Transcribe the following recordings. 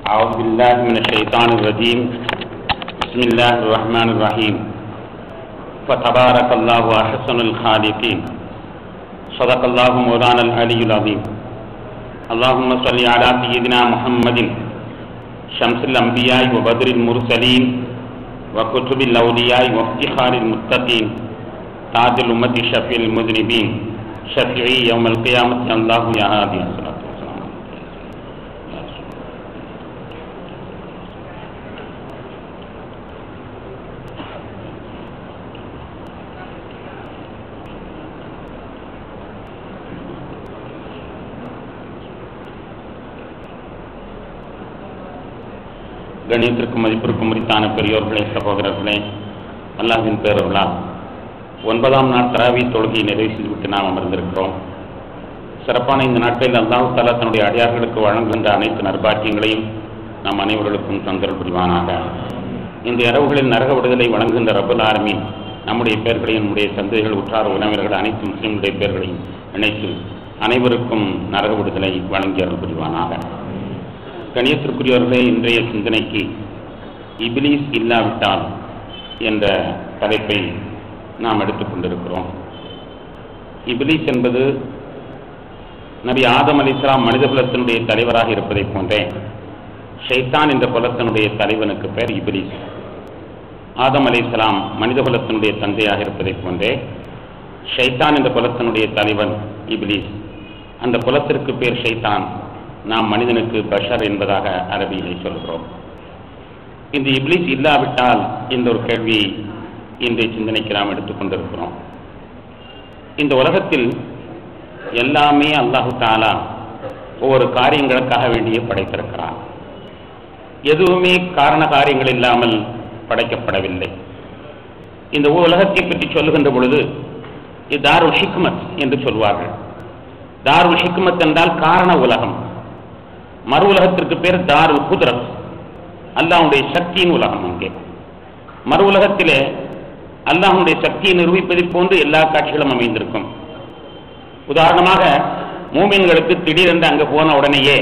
أعوذ بالله من الشيطان الرجيم بسم الله الرحمن الرحيم فتبارك الله أحسن الخالقين صدق الله مولانا العلي العظيم اللهم صل على سيدنا محمد شمس الأنبياء وبدر المرسلين وكتب الأولياء وافتخار المتقين تاج الأمة شفيع المذنبين شفيعي يوم القيامة الله يا هادي الصلاة والسلام يا رسول الله. கணியத்திற்கும் மதிப்பிற்கும் உரித்தான பெரியோர்களே சகோதரர்களே அல்லாஹின் பேரர்களா ஒன்பதாம் நாள் தராவி தொழுகையை நிறைவு செய்துவிட்டு நாம் அமர்ந்திருக்கிறோம் சிறப்பான இந்த நாட்களில் அல்லாஹ் தாலா தன்னுடைய அடியார்களுக்கு வழங்குகின்ற அனைத்து நற்பாக்கியங்களையும் நாம் அனைவர்களுக்கும் தந்தல் புரிவானாக இந்த இரவுகளில் நரக விடுதலை வழங்குகின்ற ரபுல் ஆர்மீன் நம்முடைய பெயர்களையும் நம்முடைய சந்தைகள் உற்றார் உறவினர்கள் அனைத்து முஸ்லிம்களுடைய பெயர்களையும் நினைத்து அனைவருக்கும் நரக விடுதலை வழங்கி அருள் புரிவானாக கணியத்திற்குரியவர்களே இன்றைய சிந்தனைக்கு இபிலிஸ் இல்லாவிட்டால் என்ற தலைப்பை நாம் எடுத்துக்கொண்டிருக்கிறோம் இபிலிஸ் என்பது நபி ஆதம் அலி இஸ்லாம் மனித குலத்தினுடைய தலைவராக இருப்பதைப் போன்றே ஷைத்தான் என்ற குலத்தினுடைய தலைவனுக்கு பெயர் இபிலிஸ் ஆதம் அலி இஸ்லாம் மனித குலத்தினுடைய தந்தையாக இருப்பதைப் போன்றே ஷைத்தான் என்ற குலத்தினுடைய தலைவன் இபிலிஸ் அந்த குலத்திற்கு பேர் ஷைத்தான் நாம் மனிதனுக்கு பஷர் என்பதாக அரபியிலே சொல்கிறோம் இந்த இப்ளீஸ் இல்லாவிட்டால் இந்த ஒரு கேள்வியை இன்றைய சிந்தனைக்கு நாம் எடுத்துக்கொண்டிருக்கிறோம் இந்த உலகத்தில் எல்லாமே அல்லாஹு தாலா ஒவ்வொரு காரியங்களுக்காக வேண்டியே படைத்திருக்கிறான் எதுவுமே காரண காரியங்கள் இல்லாமல் படைக்கப்படவில்லை இந்த உலகத்தை பற்றி சொல்லுகின்ற பொழுது இது தாருல் ஹிக்மத் என்று சொல்வார்கள் தாருல் ஹிக்மத் என்றால் காரண உலகம் மறு உலகத்திற்கு பேர் தாருல் குதிரத் அல்லாஹுடைய சக்தியின் உலகம் அங்கே மறு உலகத்திலே அல்லாஹுடைய சக்தியை நிரூபிப்பதைப் போன்று எல்லா காட்சிகளும் அமைந்திருக்கும் உதாரணமாக மூமின்களுக்கு திடீரென்று அங்கே போன உடனேயே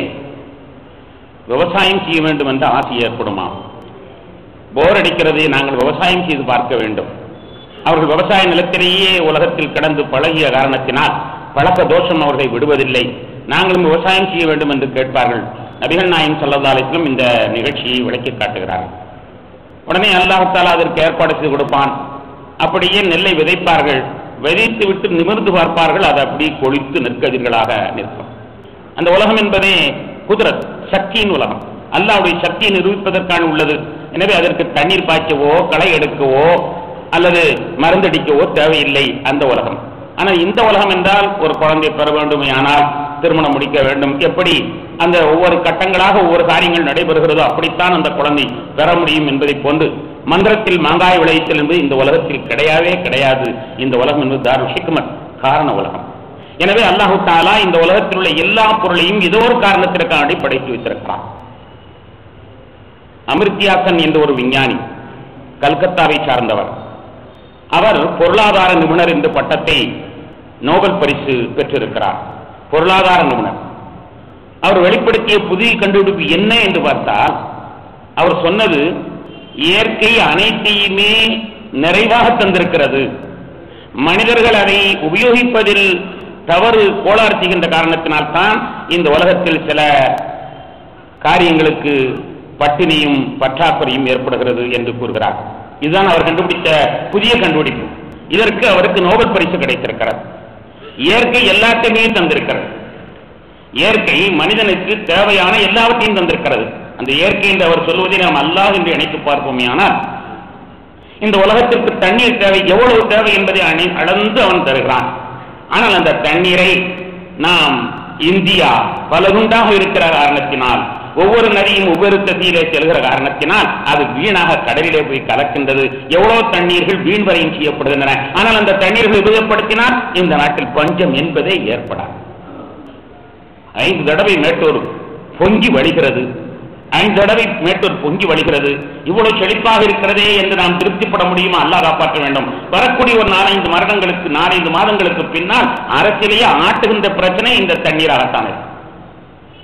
விவசாயம் செய்ய வேண்டும் என்ற ஆசை ஏற்படுமா போர் அடிக்கிறது நாங்கள் விவசாயம் செய்து பார்க்க வேண்டும் அவர்கள் விவசாய நிலத்திலேயே உலகத்தில் கடந்து பழகிய காரணத்தினால் பழக்க தோஷம் அவர்களை விடுவதில்லை நாங்களும் விவசாயம் செய்ய வேண்டும் என்று கேட்பார்கள் நபிகள் நாயம் சல்லதாலிக்கும் இந்த நிகழ்ச்சியை விளக்கி காட்டுகிறார்கள் உடனே அல்லாஹாலா அதற்கு ஏற்பாடு செய்து கொடுப்பான் அப்படியே நெல்லை விதைப்பார்கள் விதைத்து விட்டு நிமிர்ந்து பார்ப்பார்கள் அது அப்படி கொளித்து நெற்கதிர்களாக நிற்கும் அந்த உலகம் என்பதே குதிரத் சக்தியின் உலகம் அல்லாவுடைய சக்தியை நிரூபிப்பதற்கான உள்ளது எனவே அதற்கு தண்ணீர் பாய்ச்சவோ களை எடுக்கவோ அல்லது மருந்தடிக்கவோ தேவையில்லை அந்த உலகம் ஆனால் இந்த உலகம் என்றால் ஒரு குழந்தை பெற வேண்டுமே ஆனால் திருமணம் முடிக்க வேண்டும் எப்படி அந்த ஒவ்வொரு கட்டங்களாக ஒவ்வொரு காரியங்கள் நடைபெறுகிறதோ அப்படித்தான் அந்த குழந்தை பெற முடியும் என்பதை போன்று மந்திரத்தில் மாங்காய் விளைவித்தல் என்பது இந்த உலகத்தில் கிடையவே கிடையாது இந்த உலகம் என்பது தாரு ஹிக்மத் காரண உலகம் எனவே அல்லாஹு தாலா இந்த உலகத்தில் உள்ள எல்லா பொருளையும் ஏதோ ஒரு காரணத்திற்காண்டி படைத்து வைத்திருக்கிறான் அமிர்தியாசன் என்ற ஒரு விஞ்ஞானி கல்கத்தாவை சார்ந்தவர் அவர் பொருளாதார நிபுணர் என்ற பட்டத்தை நோபல் பரிசு பெற்றிருக்கிறார் பொருளாதார நிபுணர் அவர் வெளிப்படுத்திய புதிய கண்டுபிடிப்பு என்ன என்று பார்த்தால் அவர் சொன்னது இயற்கை அனைத்தையுமே நிறைவாக தந்திருக்கிறது மனிதர்கள் அதை உபயோகிப்பதில் தவறு கோளாறு செய்கின்ற காரணத்தினால்தான் இந்த உலகத்தில் சில காரியங்களுக்கு பட்டினியும் பற்றாக்குறையும் ஏற்படுகிறது என்று கூறுகிறார் இதுதான் அவர் கண்டுபிடித்த புதிய கண்டுபிடிப்பு இதற்கு அவருக்கு நோபல் பரிசு கிடைத்திருக்கிறது இயற்கை எல்லாத்தையுமே தந்திருக்கிறது இயற்கை மனிதனுக்கு தேவையான எல்லாவற்றையும் தந்திருக்கிறது அந்த இயற்கை என்று அவர் சொல்வதை நாம் அல்லாஹ் என்று இணைத்து பார்ப்போமே ஆனால் இந்த உலகத்திற்கு தண்ணீர் தேவை எவ்வளவு தேவை என்பதை அணி அளந்து அவன் தருகிறான் ஆனால் அந்த தண்ணீரை நாம் இந்தியா பலகுண்டாக இருக்கிற காரணத்தினால் ஒவ்வொரு நதியும் ஒவ்வொரு திசையிலே செல்கிற காரணத்தினால் அது வீணாக கடலிலே போய் கலக்கின்றது எவ்வளவு தண்ணீர்கள் வீண் வரையும் செய்யப்படுகின்றன ஆனால் அந்த தண்ணீர்கள் உபயோகப்படுத்தினால் இந்த நாட்டில் பஞ்சம் என்பதே ஏற்படாது ஐந்து தடவை மேட்டூர் பொங்கி வழிகிறது ஐந்து தடவை மேட்டூர் பொங்கி வழிகிறது இவ்வளவு செழிப்பாக இருக்கிறதே என்று நாம் திருப்திப்பட முடியுமா அல்லாஹ் காப்பாற்ற வேண்டும் வரக்கூடிய ஒரு நாலஞ்சு வருடங்களுக்கு நாலஞ்சு மாதங்களுக்கு பின்னால் அரசியலையே ஆட்டுகின்ற பிரச்சனை இந்த தண்ணீராகத்தான் இருக்கு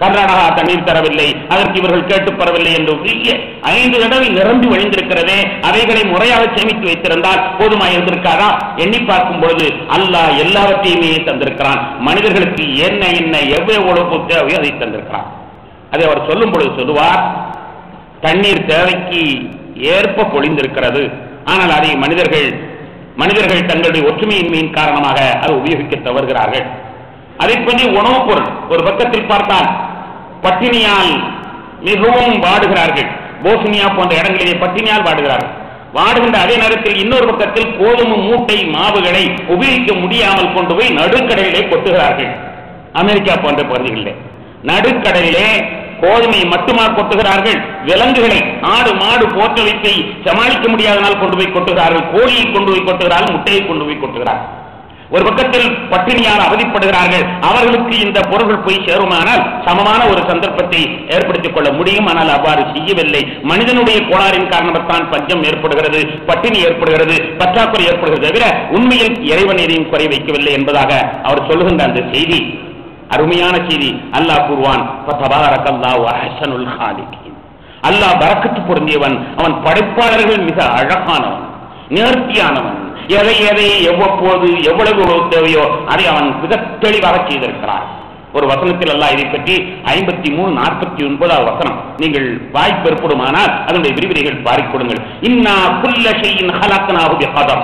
கர்நாடகா தண்ணீர் தரவில்லை அதற்கு இவர்கள் கேட்டு பெறவில்லை என்று பெரிய ஐந்து தடவை நிரம்பி வழிந்திருக்கிறதே அவைகளை முறையாக சேமித்து வைத்திருந்தால் போதுமா இருந்திருக்காரா எண்ணி பார்க்கும் பொழுது அல்லாஹ் எல்லாவற்றையுமே தந்திருக்கிறான் மனிதர்களுக்கு என்ன என்ன எவ்வளவு தேவையோ அதை தந்திருக்கிறான் அதை அவர் சொல்லும் பொழுது சொல்லுவார் தண்ணீர் தேவைக்கு ஏற்ப பொழிந்திருக்கிறது ஆனால் அதை மனிதர்கள் மனிதர்கள் தங்களுடைய ஒற்றுமையின்மையின் காரணமாக அதை உபயோகிக்க தவறுகிறார்கள் அதை பற்றி உணவுப் பொருள் ஒரு பக்கத்தில் பார்த்தால் பட்டினியால் மிகவும் வாடுகிறார்கள் போஸ்னியா போன்ற இடங்களிலே பட்டினியால் வாடுகிறார்கள் வாடுகின்ற அதே நேரத்தில் இன்னொரு பக்கத்தில் கோதுமை மூட்டை மாவுகளை உபயோகிக்க முடியாமல் கொண்டு போய் நடுக்கடலிலே கொட்டுகிறார்கள் அமெரிக்கா போன்ற பகுதிகளிலே நடுக்கடலிலே கோதுமையை மட்டுமா கொட்டுகிறார்கள் விலங்குகளை ஆடு மாடு போன்றவற்றை சமாளிக்க முடியாதனால் கொண்டு போய் கொட்டுகிறார்கள் கோழியை கொண்டு போய் கொட்டுகிறார்கள் முட்டையை கொண்டு போய் கொட்டுகிறார்கள் ஒரு பக்கத்தில் பட்டினியால் அவதிப்படுகிறார்கள் அவர்களுக்கு இந்த பொருள்கள் போய் சேருமானால் சமமான ஒரு சந்தர்ப்பத்தை ஏற்படுத்திக் கொள்ள முடியும் ஆனால் அவ்வாறு செய்யவில்லை மனிதனுடைய கோளாறின் காரணத்தான் பஞ்சம் ஏற்படுகிறது பட்டினி ஏற்படுகிறது பற்றாக்குறை ஏற்படுகிறது தவிர உண்மையில் இறைவன் எதையும் குறை வைக்கவில்லை என்பதாக அவர் சொல்லுகின்ற அந்த செய்தி அருமையான செய்தி அல்லாஹ் கூறுவான் "ஃபதபாரக்கல்லாஹு அஹ்ஸனுல் ஹாலிகீன்." அல்லாஹ் பரக்கத்து பொருந்தியவன் அவன் படைப்பாளர்கள் மிக அழகானவன் நேர்த்தியானவன் எதை எதை எவ்வப்போது எவ்வளவு எவ்வளவு தேவையோ அதை அவன் மிக தெளிவாக செய்திருக்கிறான் ஒரு வசனத்தில் அல்லாஹ் இதை பற்றி ஐம்பத்தி மூணு நாற்பத்தி ஒன்பதாவது வசனம் நீங்கள் வாய்ப்பு ஏற்படுமானால் அதனுடைய விரிவுரைகள் பாரிக் கொடுங்கள் இன்னா குல்ல ஷையின் ஹலக்னாஹு பிகதர்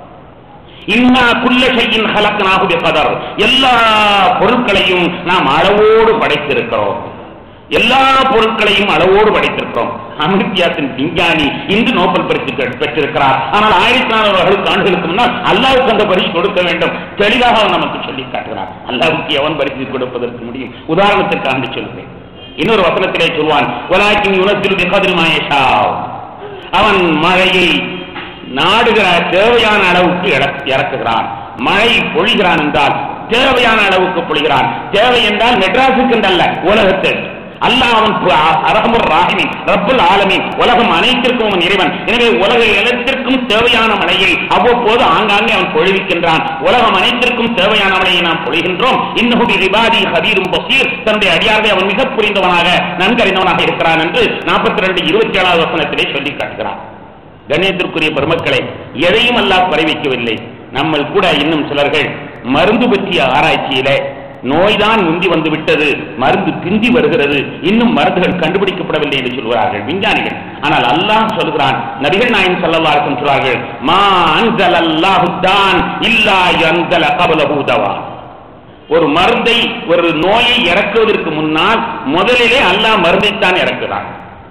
இன்னா குல்ல ஷையின் ஹலக்னாஹு பிகதர் எல்லா பொருட்களையும் நாம் அளவோடு படைத்திருக்கிறோம் எல்லா பொருட்களையும் அளவோடு படைத்திருக்கிறோம் அமெரிக்காத்தின் விஞ்ஞானி இன்று நோபல் பரிசு பெ- பெற்றிருக்கிறார் ஆனால் ஆயிரத்தி நானூறு ஆண்டுகளுக்கு முன்னால் அல்லாவுக்கு அந்த பரிசு கொடுக்க வேண்டும் தெளிவாக அவன் நமக்கு சொல்லி காட்டுகிறார் அல்லாவுக்கு எவன் பரிசு கொடுப்பதற்கு முடியும் உதாரணத்திற்காக சொல்கிறேன் இன்னொரு வசனத்திலே சொல்வான் வலாக்கின் யுனத்தில் பிகதில் மாயேஷா அவன் மழையை நாடுகிற தேவையான அளவுக்கு இறக்- இறக்குகிறான் மழை பொழிகிறான் என்றால் தேவையான அளவுக்கு பொழிகிறான் தேவை என்றால் மெட்ராஸுக்கு என்றல்ல உலகத்தில் அல்லாஹ் அவன் அரகமுர் ராஹிமின் ரப்புல் ஆலமீன் உலகம் அனைத்திற்கும் அவன் இறைவன் எனவே உலக இனத்திற்கும் தேவையான மழையை அவ்வப்போது ஆங்காங்கே அவன் பொழிவிக்கின்றான் உலகம் அனைத்திற்கும் தேவையான மழையை நாம் பொழிகின்றோம் இன்னும் ரிபாதி ஹபீரும் பசீர் தன்னுடைய அடியார்களை அவன் மிக புரிந்தவனாக நன்கறிந்தவனாக இருக்கிறான் என்று நாற்பத்தி ரெண்டு இருபத்தி ஏழாவது வசனத்திலே சொல்லி காட்டுகிறான் கண்ணியத்திற்குரிய பெருமக்களை எதையும் அல்லாஹ் குறை வைக்கவில்லை நம்ம கூட இன்னும் சிலர்கள் மருந்து பற்றிய ஆராய்ச்சியிலே நோய்தான் முந்தி வந்து விட்டது மருந்து பிந்தி வருகிறது இன்னும் மருந்துகள் கண்டுபிடிக்கப்படவில்லை என்று சொல்கிறார்கள் விஞ்ஞானிகள் ஆனால் அல்லாஹ் சொல்கிறான் நபிகள் நாயகம் ஸல்லல்லாஹு அலைஹி வஸல்லம் சொல்றார்கள் மா அன்ஸலல்லாஹு தான் இல்லா யன்ஸல கபலஹு தவா ஒரு மருந்தை ஒரு நோயை இறக்குவதற்கு முன்னால் முதலிலே அல்லாஹ் மருந்தைத்தான் இறக்குறான்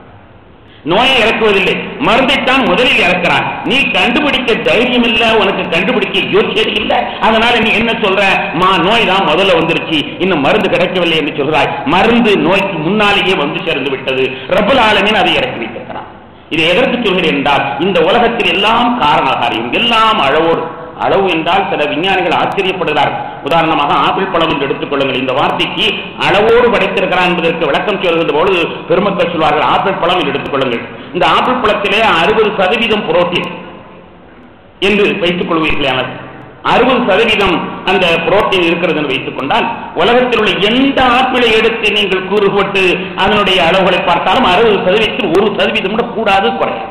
நோயை இறக்குவதில்லை மருந்தைத்தான் முதலில் இறக்கிறான் நீ கண்டுபிடிக்க தைரியம் இல்ல உனக்கு கண்டுபிடிக்க யோசியது இல்ல அதனால நீ என்ன சொல்ற மா நோய் தான் முதல்ல வந்துருச்சு இன்னும் மருந்து கிடைக்கவில்லை என்று சொல்கிறாய் மருந்து நோய்க்கு முன்னாலேயே வந்து சேர்ந்து விட்டது ரப்பல் ஆலமீன் அதை இறக்கி வைத்திருக்கிறான் இதை எதற்கு சொல்கிறேன் என்றால் இந்த உலகத்தில் எல்லாம் காரணகாரியம் எல்லாம் அளவோடு அளவு என்றால் சில விஞ்ஞானிகள் ஆச்சரியப்படுகிறார்கள் உதாரணமாக ஆப்பிள் பழம் என்று எடுத்துக்கொள்ளுங்கள் இந்த வார்த்தைக்கு அளவோடு படைத்திருக்கிறான் என்பதற்கு விளக்கம் சொல்கின்ற பொழுது பெருமக்கள் சொல்வார்கள் ஆப்பிள் பழம் என்று எடுத்துக்கொள்ளுங்கள் இந்த ஆப்பிள் பழத்திலே அறுபது சதவீதம் புரோட்டீன் என்று வைத்துக் கொள்வீர்களானால் அறுபது சதவீதம் அந்த புரோட்டீன் இருக்கிறது என்று வைத்துக் கொண்டால் உலகத்தில் உள்ள எந்த ஆப்பிளை எடுத்து நீங்கள் கூறுபட்டு அதனுடைய அளவுகளை பார்த்தாலும் அறுபது சதவீதத்தில் ஒரு சதவீதம் கூட கூடாது குறையாது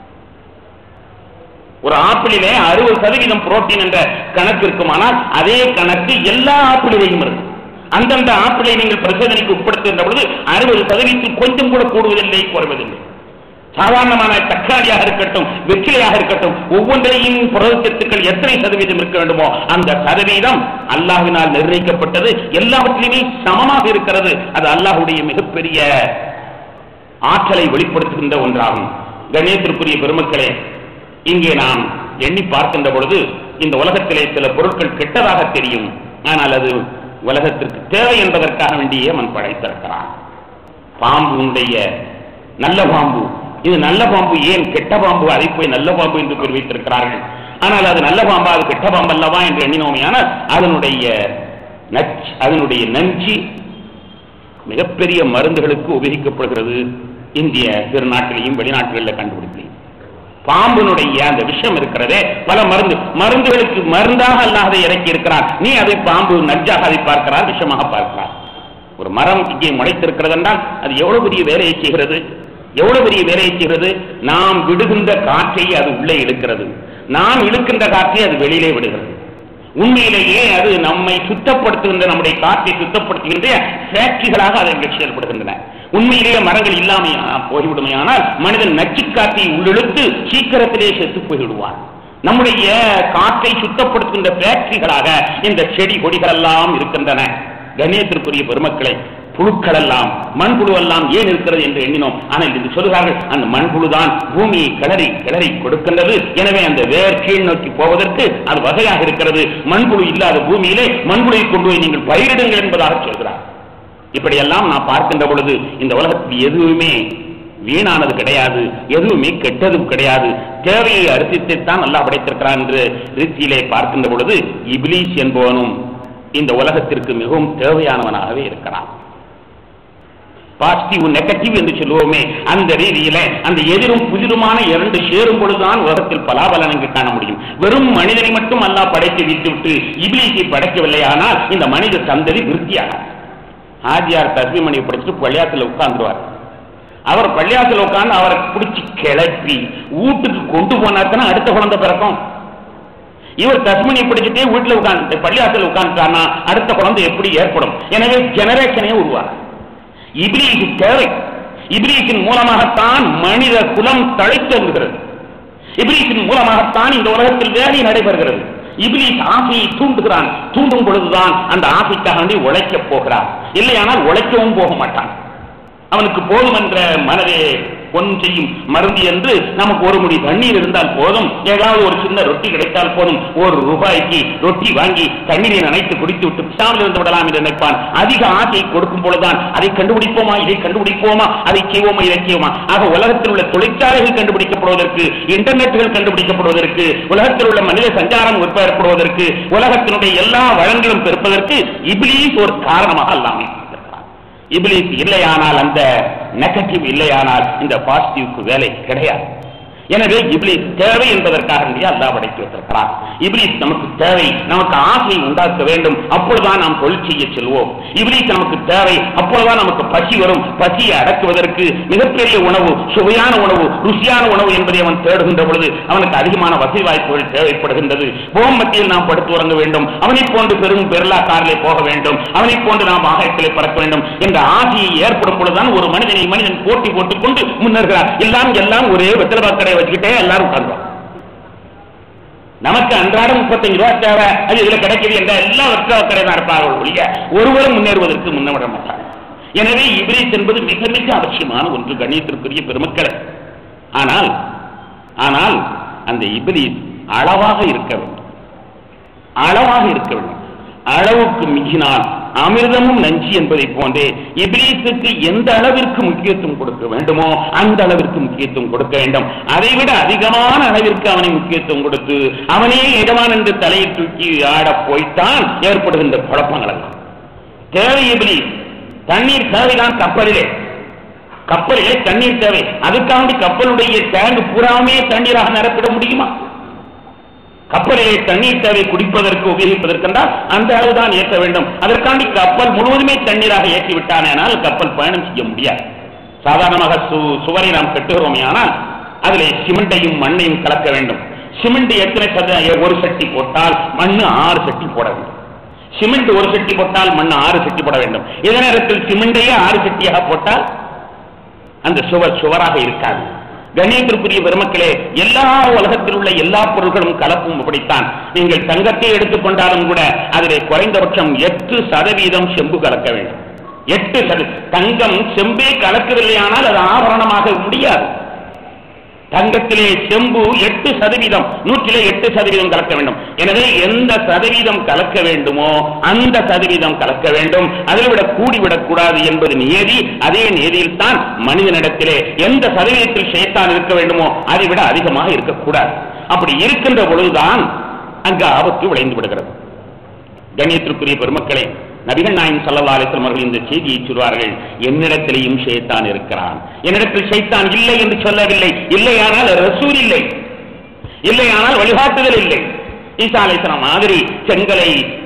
ஒரு ஆப்பிளிலே அறுபது சதவீதம் புரோட்டீன் என்ற கணக்கு இருக்குமானால் அதே கணக்கு எல்லா ஆப்பிளிலேயும் இருக்கு அந்தந்த ஆப்பிளை நீங்கள் பரிசோதனைக்கு உட்படுத்துகின்ற பொழுது அறுபது சதவீதத்தில் கொஞ்சம் கூட கூடுவதில்லை குறைவதில்லை சாதாரணமான தக்காளியாக இருக்கட்டும் வெற்றிலையாக இருக்கட்டும் ஒவ்வொன்றையும் புரதச்சத்துக்கள் எத்தனை சதவீதம் இருக்க வேண்டுமோ அந்த சதவீதம் அல்லாஹ்வினால் நிர்ணயிக்கப்பட்டது எல்லாவற்றிலுமே சமமாக இருக்கிறது அது அல்லாஹ்வுடைய மிகப்பெரிய ஆற்றலை வெளிப்படுத்துகின்ற ஒன்றாகும் கணேசத்திற்குரிய பெருமக்களே இங்கே நாம் எண்ணி பார்க்கின்ற பொழுது இந்த உலகத்திலே சில பொருட்கள் கெட்டதாக தெரியும் ஆனால் அது உலகத்திற்கு தேவை என்பதற்காக வேண்டியே அவன் படைத்திருக்கிறான் பாம்புடைய நல்ல பாம்பு இது நல்ல பாம்பு ஏன் கெட்ட பாம்பு அதை போய் நல்ல பாம்பு என்று பேர் வைத்திருக்கிறார்கள் ஆனால் அது நல்ல பாம்பா அது கெட்ட பாம்பு அல்லவா என்று எண்ணினோமையானால் அதனுடைய நச்சு அதனுடைய நஞ்சு மிகப்பெரிய மருந்துகளுக்கு உபயோகிக்கப்படுகிறது இந்திய திருநாட்டிலையும் வெளிநாடுகளில் கண்டுபிடித்தேன் பாம்பினுடைய அந்த விஷம் இருக்கிறதே பல மருந்து மருந்துகளுக்கு மருந்தாக அல்லாஹ் அதை இறக்கி இருக்கிறார் நீ அதை பாம்பு நஞ்சாக அதை பார்க்கிறார் விஷமாக பார்க்கிறார் ஒரு மரம் இங்கே முளைத்திருக்கிறது என்றால் அது எவ்வளவு பெரிய வேலையை செய்கிறது எவ்வளவு பெரிய வேலையை செய்கிறது நாம் விடுகின்ற காற்றை அது உள்ளே இழுக்கிறது நாம் இழுக்கின்ற காற்றை அது வெளியிலே விடுகிறது உண்மையிலேயே அது நம்மை சுத்தப்படுத்துகின்ற நம்முடைய காற்றை சுத்தப்படுத்துகின்ற ஃபேக்டரிகளாக அதை செயல்படுகின்றன உண்மையிலேயே மரங்கள் இல்லாமல் போய்விடுமையானால் மனிதன் நச்சு காற்றை உள்ளிழுத்து சீக்கிரத்திலே செத்து போய்விடுவான் நம்முடைய காற்றை சுத்தப்படுத்துகின்ற ஃபேக்டரிகளாக இந்த செடி கொடிகள் எல்லாம் இருக்கின்றன கணேசத்திற்குரிய பெருமக்களை புழுக்கள் எல்லாம் மண்புழு எல்லாம் ஏன் இருக்கிறது என்று எண்ணினோம் ஆனால் இது சொல்கிறார்கள் அந்த மண்புழு தான் பூமியை கிளறி கிளறி கொடுக்கின்றது எனவே அந்த வேர் கீழ் நோக்கி போவதற்கு அது வகையாக இருக்கிறது மண்புழு இல்லாத பூமியிலே மண்புழுவை கொண்டு போய் நீங்கள் பயிரிடுங்கள் என்பதாக சொல்கிறார் இப்படியெல்லாம் நான் பார்க்கின்ற பொழுது இந்த உலகத்தில் எதுவுமே வீணானது கிடையாது எதுவுமே கெட்டதும் கிடையாது தேவையை அரிசித்துத்தான் நல்லா படைத்திருக்கிறான் என்று ரீதியிலே பார்க்கின்ற பொழுது இபிலீஸ் என்பவனும் இந்த உலகத்திற்கு மிகவும் தேவையானவனாகவே இருக்கிறான் பாசிட்டிவ் நெகட்டிவ் என்று சொல்லுவோமே அந்த ரீதியில அந்த எதிரும் புதிருமான இரண்டு சேரும் பொழுதுதான் உலகத்தில் பலாபலனங்களை காண முடியும் வெறும் மனிதனை மட்டும் அல்லாஹ் படைத்து விட்டுவிட்டு இபிலிசை படைக்கவில்லை ஆனால் இந்த மனித சந்ததி விருத்தியானார் ஆஜியார் தஸ்மிமணியை படிச்சுட்டு பள்ளியாத்துல உட்கார்ந்துருவார் அவர் பள்ளியாத்துல உட்கார்ந்து அவரை பிடிச்சி கிளப்பி வீட்டுக்கு கொண்டு போனாத்தான் அடுத்த குழந்தை பிறக்கும் இவர் தஸ்மினியை பிடிச்சிட்டே வீட்டுல உட்கார்ந்து பள்ளியாசல் உட்கார்ந்துட்டானா அடுத்த குழந்தை எப்படி ஏற்படும் எனவே ஜெனரேஷனே உருவாகும் இபிலிக்கு தேவை இபிலிக்கின் மூலமாகத்தான் மனித குலம் தழைத்தோங்குகிறது இபிலிக்கின் மூலமாகத்தான் இந்த உலகத்தில் வேலை நடைபெறுகிறது இபிலிஸ் ஆசையை தூண்டுகிறான் தூண்டும் பொழுதுதான் அந்த ஆசைக்காக வேண்டி உழைக்கப் போகிறான் இல்லையானால் உழைக்கவும் போக மாட்டான் அவனுக்கு போதும் என்ற மனதே பொன் செய்யும் மருந்து என்று நமக்கு ஒரு முடி தண்ணீர் இருந்தால் போதும் ஏதாவது ஒரு சின்ன ரொட்டி கிடைத்தால் போதும் ஒரு ரூபாய்க்கு ரொட்டி வாங்கி தண்ணீரை நனைத்து குடித்து விட்டு பிசாமல் இருந்து விடலாம் என்று நினைப்பான் அதிக ஆசை கொடுக்கும் பொழுதுதான் அதை கண்டுபிடிப்போமா இதை கண்டுபிடிப்போமா அதை செய்வோமா இதை செய்வோமா ஆக உலகத்தில் உள்ள தொழிற்சாலைகள் கண்டுபிடிக்கப்படுவதற்கு இன்டர்நெட்டுகள் கண்டுபிடிக்கப்படுவதற்கு உலகத்தில் உள்ள மனித சஞ்சாரம் ஏற்படுவதற்கு உலகத்தினுடைய எல்லா வளங்களும் பெருப்பதற்கு இபிலீஸ் ஒரு காரணமாக அல்லாமல் இபிலிஸ் இல்லையானால் அந்த நெகட்டிவ் இல்லையானால் இந்த பாசிட்டிவ்க்கு வேலை கிடையாது எனவே இப்ளீஸ் தேவை என்பதற்காக வேண்டிய அல்லாஹ் படைத்து வைத்திருக்கிறார் இப்ளீஸ் நமக்கு தேவை நமக்கு ஆசையை உண்டாக்க வேண்டும் அப்பொழுதுதான் நாம் தொழில் செய்ய செல்வோம் இப்ளீஸ் நமக்கு தேவை அப்பொழுதுதான் நமக்கு பசி வரும் பசியை அடக்குவதற்கு மிகப்பெரிய உணவு சுவையான உணவு ருசியான உணவு என்பதை அவன் தேடுகின்ற பொழுது அவனுக்கு அதிகமான வசதி வாய்ப்புகள் தேவைப்படுகின்றது போம் மத்தியில் நாம் படுத்து உறங்க வேண்டும் அவனைப் போன்று பெரும் பெருளா காரிலே போக வேண்டும் அவனைப் போன்று நாம் ஆகாயத்திலே பறக்க வேண்டும் என்ற ஆசையை ஏற்படும் பொழுதுதான் ஒரு மனிதனை மனிதன் போட்டி போட்டுக் கொண்டு முன்னேறுகிறார் எல்லாம் எல்லாம் ஒரே வெத்தலை பாக்கடை வச்சுக்கிட்டே எல்லாரும் உட்கார்ந்தோம் நமக்கு அன்றாடம் முப்பத்தஞ்சு ரூபா தேவை அது இதுல கிடைக்குது என்ற எல்லா வெத்தலை கடை தான் இருப்பார்கள் ஒழிய ஒருவரும் முன்னேறுவதற்கு முன்னவிட மாட்டார் எனவே இபிலிஸ் என்பது மிக மிக அவசியமான ஒன்று கண்ணியத்திற்குரிய பெருமக்கள் ஆனால் ஆனால் அந்த இபிலிஸ் அளவாக இருக்க வேண்டும் அளவாக இருக்க வேண்டும் அளவுக்கு மிஞ்சினால் அமிர்தமும் நஞ்சு என்பதை போன்றே இபிலீசுக்கு எந்த அளவிற்கு முக்கியத்துவம் கொடுக்க வேண்டுமோ அந்த அளவிற்கு முக்கியத்துவம் கொடுக்க வேண்டும் அதைவிட அதிகமான அளவிற்கு அவனை முக்கியத்துவம் கொடுத்து அவனே எஜமான் என்று தலையை தூக்கி ஆட போய்த்தான் ஏற்படுகின்ற குழப்பங்கள் எல்லாம் தேவை இபிலீஸ் தண்ணீர் தேவைதான் கப்பலிலே கப்பலிலே தண்ணீர் தேவை அதுக்காண்டி கப்பலுடைய டேங்க் பூராமே தண்ணீராக நிரப்பிட முடியுமா கப்பலிலே தண்ணீர் தேவை குடிப்பதற்கு உபயோகிப்பதற்கென்றால் அந்த அளவுதான் ஏற்ற வேண்டும் அதற்காண்டி கப்பல் முழுவதுமே தண்ணீராக ஏற்றி விட்டானேனால் கப்பல் பயணம் செய்ய முடியாது சாதாரணமாக சு- சுவரை நாம் கட்டுகிறோமே ஆனால் அதிலே சிமெண்டையும் மண்ணையும் கலக்க வேண்டும் சிமெண்ட் எத்தனை சத ஒரு சட்டி போட்டால் மண்ணு ஆறு சட்டி போட வேண்டும் சிமெண்ட் ஒரு சட்டி போட்டால் மண் ஆறு சட்டி போட வேண்டும் இதே நேரத்தில் சிமெண்டையே ஆறு சட்டியாக போட்டால் அந்த சுவர் சுவராக இருக்காது கண்ணியத்திற்குரிய பெருமக்களே எல்லா உலகத்தில் உள்ள எல்லா பொருள்களும் கலப்பும் அப்படித்தான் நீங்கள் தங்கத்தை எடுத்துக்கொண்டாலும் கூட அதிலே குறைந்தபட்சம் எட்டு சதவீதம் செம்பு கலக்க வேண்டும் எட்டு சத தங்கம் செம்பே கலக்கவில்லையானால் அது ஆபரணமாக முடியாது தங்கத்திலே செம்பு எட்டு சதவீதம் நூற்றிலே எட்டு சதவீதம் கலக்க வேண்டும் எனவே எந்த சதவீதம் கலக்க வேண்டுமோ அந்த சதவீதம் கலக்க வேண்டும் அதை விட கூடிவிடக் கூடாது என்பது நியதி அதே நியதியில் தான் மனிதனிடத்திலே எந்த சதவீதத்தில் சேத்தான் இருக்க வேண்டுமோ அதை விட அதிகமாக இருக்கக்கூடாது அப்படி இருக்கின்ற பொழுதுதான் அங்கு ஆபத்து விளைந்து விடுகிறது கண்ணியத்திற்குரிய பெருமக்களே நபிகள் நாயகம் ஸல்லல்லாஹு அலைஹி வஸல்லம் அவர்கள் இந்த செய்தியை சொல்வார்கள் என்னிடத்திலேயும் ஷைத்தான் இருக்கிறான் என்னிடத்தில் ஷைத்தான் இல்லை என்று சொல்லவில்லை இல்லையானால் ரசூல் இல்லை இல்லையானால் வழிகாட்டுதல் இல்லை ஈசா அலைஹிஸ்ஸலாம் மாதிரி செங்கலை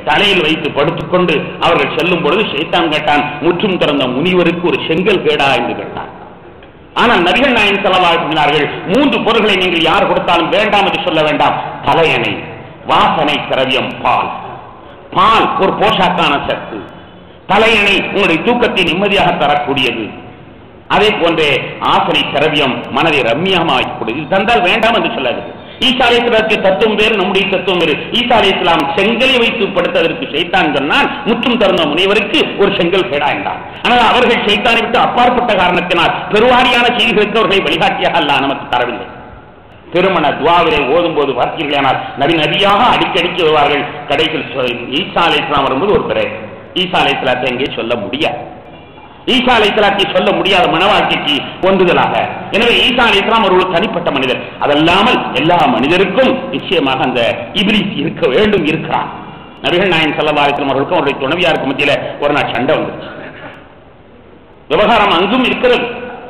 தலையில் வைத்து படுத்துக்கொண்டு அவர்கள் செல்லும் பொழுது ஷைத்தான் கேட்டான் முற்றும் திறந்த முனிவருக்கு ஒரு செங்கல் கேடா என்று கேட்டான் ஆனால் நபிகள் நாயன் செலவாகினார்கள் மூன்று பொருள்களை நீங்கள் யார் கொடுத்தாலும் வேண்டாம் என்று சொல்ல வேண்டாம் தலையணை வாசனை திரவியம் பால் பால் ஒரு போஷாக்கான சத்து தலையணை உங்களுடைய தூக்கத்தை நிம்மதியாக தரக்கூடியது அதே போன்றே ஆசனை திரவியம் மனதை ரம்மியமாக்கக்கூடியது இது தந்தால் வேண்டாம் என்று சொல்லாது ஈசா அலைஹிஸ்ஸலாத்துக்கு தத்துவம் வேறு நம்முடைய தத்துவம் வேறு ஈசா அலைஹிஸ்ஸலாம் செங்கலை வைத்து படுத்ததற்கு ஷைத்தான் சொன்னால் முற்றும் திறந்த முனைவருக்கு ஒரு செங்கல் கேடா என்றார் ஆனால் அவர்கள் ஷைத்தானை விட்டு அப்பாற்பட்ட காரணத்தினால் பெருவாரியான செய்திகளுக்கு அவர்களை வழிகாட்டியாக அல்ல நமக்கு தரவில்லை திருமண துவாவிலே ஓதும் போது பார்த்தீர்களானால் நபி நபியாக அடிக்கடிக்கு வருவார்கள் கடைசியில் சொ- ஈசா அலைஹிஸ்ஸலாம் வரும்போது ஒரு பிறை ஈசா அலைஹிஸ்ஸலாத்தை எங்கே சொல்ல முடியாது ஈசா அலைஹிஸ்ஸலாத்தை சொல்ல முடியாத மனவாழ்க்கைக்கு ஒன்றுதலாக எனவே ஈசா அலைஹிஸ்ஸலாம் ஒரு தனிப்பட்ட மனிதர் அதல்லாமல் எல்லா மனிதருக்கும் நிச்சயமாக அந்த இப்லீஸ் இருக்க வேண்டும் இருக்கிறான் நபிகள் நாயன் ஸல்லல்லாஹு அலைஹி வஸல்லம் அவர்களுக்கும் அவருடைய துணைவியாருக்கு மத்தியில ஒரு நாள் சண்டை வந்துச்சு விவகாரம் அங்கும் இருக்கிறது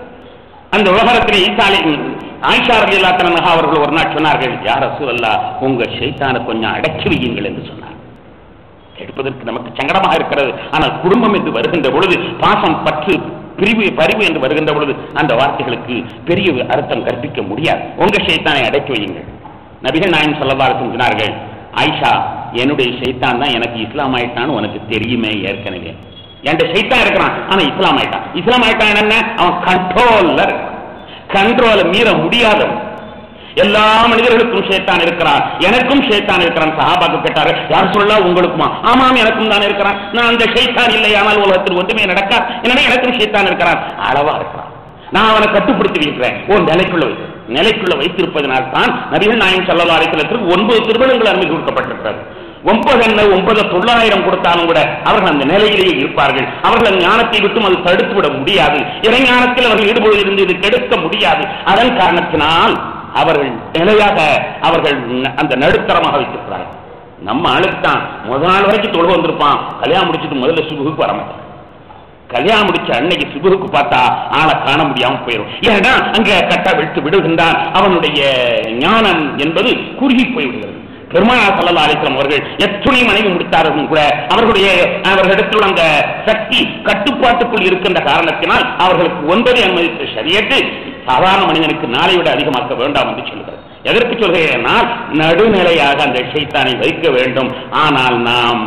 அந்த விவகாரத்தில் ஈசாலை ஆயிஷா ரலியல்லாஹு தஆலா அவர்கள் ஒரு நாள் சொன்னார்கள் யார் ரசூலல்லாஹ் உங்க ஷைத்தானை கொஞ்சம் அடக்கி வையுங்கள் என்று சொன்னார் எடுப்பதற்கு நமக்கு சங்கடமாக இருக்கிறது ஆனால் குடும்பம் என்று வருகின்ற பொழுது பாசம் பற்று பிரிவு பரிவு என்று வருகின்ற பொழுது அந்த வார்த்தைகளுக்கு பெரிய அர்த்தம் கற்பிக்க முடியாது உங்க ஷைத்தானை அடக்கி வையுங்கள் நபிகள் நாயன் சொல்லவாறு சொன்னார்கள் ஆயிஷா என்னுடைய ஷைத்தான் தான் எனக்கு இஸ்லாம் ஆயிட்டான்னு உனக்கு தெரியுமே ஏற்கனவே என்கிட்ட ஷைத்தான் இருக்கிறான் ஆனா இஸ்லாம் ஆயிட்டான் இஸ்லாம் ஆயிட்டான் என்ன அவன் கண்ட்ரோல்ல கண்ட்ரோல மீற முடியாதவன் எல்லா மனிதர்களுக்கும் ஷேத்தான் இருக்கிறான் எனக்கும் ஷேத்தான் இருக்கிறான் சஹாபாக்கு கேட்டாரு யார் சொல்லலாம் உங்களுக்குமா ஆமாம் எனக்கும் தான் இருக்கிறான் நான் அந்த ஷைத்தான் இல்லை ஆனால் உலகத்தில் ஒன்றுமே நடக்கா எனவே எனக்கும் ஷேத்தான் இருக்கிறான் அளவா இருக்கிறான் நான் அவனை கட்டுப்படுத்தி வைக்கிறேன் ஒரு நிலைக்குள்ள வைத்து நிலைக்குள்ள வைத்திருப்பதனால் தான் நபிகள் நாயகம் சல்லா அலிசலத்திற்கு ஒன்பது திருமணங்கள் அனுமதி கொடுக்கப்பட்டிருக்கிறது ஒன்பது என்ன ஒன்பது தொள்ளாயிரம் கொடுத்தாலும் கூட அவர்கள் அந்த நிலையிலேயே இருப்பார்கள் அவர்கள் அந்த ஞானத்தை விட்டும் அது தடுத்து விட முடியாது இறைஞானத்தில் அவர்கள் ஈடுபடுவதிலிருந்து இது கெடுக்க முடியாது அதன் காரணத்தினால் அவர்கள் நிலையாக அவர்கள் ந- அந்த நடுத்தரமாக வைத்திருக்கிறார்கள் நம்ம ஆளுக்கு தான் முதல் நாள் வரைக்கும் தொழுக வந்திருப்பான் கல்யாணம் முடிச்சிட்டு முதல்ல சுபுகுக்கு வர மாட்டான் கல்யாணம் முடிச்ச அன்னைக்கு சுபுருக்கு பார்த்தா ஆளை காண முடியாம போயிடும் ஏன்னா அங்க கட்ட விட்டு விடுகின்றான் அவனுடைய ஞானம் என்பது குறுகி போய்விடுகிறது பெருமானார் சல்லா அலிஸ்லாம் அவர்கள் எத்துணை மனைவி முடித்தார்கள் கூட அவர்களுடைய அவர்களிடத்தில் அந்த சக்தி கட்டுப்பாட்டுக்குள் இருக்கின்ற காரணத்தினால் அவர்களுக்கு ஒன்பதை அனுமதித்த சரியத்து சாதாரண மனிதனுக்கு நாளை விட அதிகமாக்க வேண்டாம் என்று சொல்கிறது எதற்கு சொல்கிறேனால் நடுநிலையாக அந்த ஷைத்தானை வைக்க வேண்டும் ஆனால் நாம்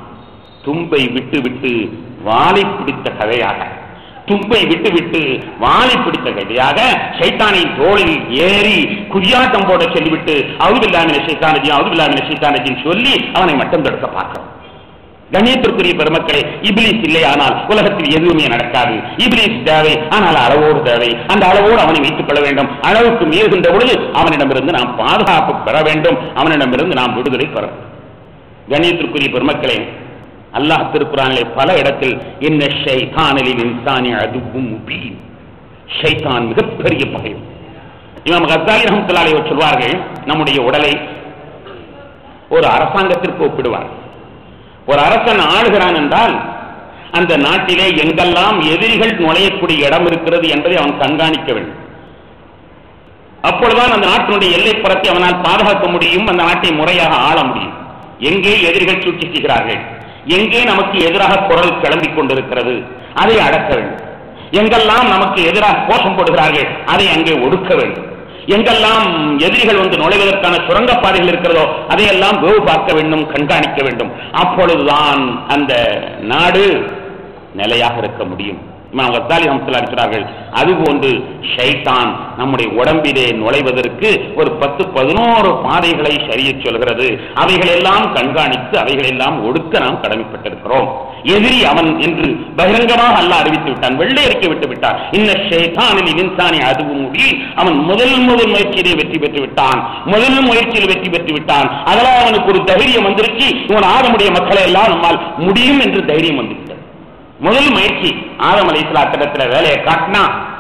தும்பை விட்டு விட்டு வாலை பிடித்த கதையாக தும்பை விட்டு விட்டு வாலை பிடித்த கதையாக சைத்தானை தோளில் ஏறி குதியாட்டம் போட சொல்லிவிட்டு அவுதுல்லாமின சைத்தானஜி அவுதுல்லாமின சைத்தானஜின்னு சொல்லி அவனை மட்டும் தடுக்க பார்க்கிறோம் கண்ணியத்திற்குரிய பெருமக்களே இபிலிஸ் இல்லை ஆனால் உலகத்தில் எதுவுமே நடக்காது இபிலிஸ் தேவை ஆனால் அளவோடு தேவை அந்த அளவோடு அவனை வைத்துக் கொள்ள வேண்டும் அளவுக்கு மீறுகின்ற பொழுது அவனிடமிருந்து நாம் பாதுகாப்பு பெற வேண்டும் அவனிடமிருந்து நாம் விடுதலை பெற வேண்டும். கண்ணியத்திற்குரிய பெருமக்களே அல்லாஹ் திருக்குறானிலே பல இடத்தில் என்ன ஷைத்தானில் இன்சானி அதுவும் முபீன் ஷைத்தான் மிகப்பெரிய பகை இமாம் கசாலி ரஹமத்துல்லாஹி அலைஹி சொல்வார்கள் நம்முடைய உடலை ஒரு அரசாங்கத்திற்கு ஒப்பிடுவார் ஒரு அரசன் ஆளுகிறான் என்றால் அந்த நாட்டிலே எங்கெல்லாம் எதிரிகள் நுழையக்கூடிய இடம் இருக்கிறது என்பதை அவன் கண்காணிக்க வேண்டும் அப்பொழுதுதான் அந்த நாட்டினுடைய எல்லைப்புறத்தை அவனால் பாதுகாக்க முடியும் அந்த நாட்டை முறையாக ஆள முடியும் எங்கே எதிரிகள் சூழ்ச்சி செய்கிறார்கள் எங்கே நமக்கு எதிராக குரல் கிளம்பிக் கொண்டிருக்கிறது அதை அடக்க வேண்டும் எங்கெல்லாம் நமக்கு எதிராக கோஷம் போடுகிறார்கள் அதை அங்கே ஒடுக்க வேண்டும் எங்கெல்லாம் எதிரிகள் வந்து நுழைவதற்கான சுரங்கப்பாதைகள் இருக்கிறதோ அதையெல்லாம் வேவு பார்க்க வேண்டும் கண்காணிக்க வேண்டும் அப்பொழுதுதான் அந்த நாடு நிலையாக இருக்க முடியும் இமாம் கத்தாலி ஹம்சலா இருக்கிறார்கள் அதுபோன்று ஷைத்தான் நம்முடைய உடம்பிலே நுழைவதற்கு ஒரு பத்து பதினோரு பாதைகளை சரியச் சொல்கிறது அவைகளெல்லாம் கண்காணித்து அவைகளெல்லாம் ஒடுக்க நாம் கடமைப்பட்டிருக்கிறோம் எதிரி அவன் என்று பகிரங்கமாக அல்லாஹ் அறிவித்து விட்டான் வெள்ளை அறிக்கை விட்டு விட்டான் இன்ன ஷைத்தானில் இன்சானி அதுவும் முடி அவன் முதல் முதல் முயற்சியிலே வெற்றி பெற்று விட்டான் முதல் முயற்சியில் வெற்றி பெற்று விட்டான் அதெல்லாம் அவனுக்கு ஒரு தைரியம் வந்துருச்சு இவன் ஆதமுடைய மக்களை எல்லாம் நம்மால் முடியும் என்று தைரியம் வந்துவிட்டது முதல் முயற்சி ஆதம் அலை இஸ்லாத்திடத்தில் வேலையை காட்டினா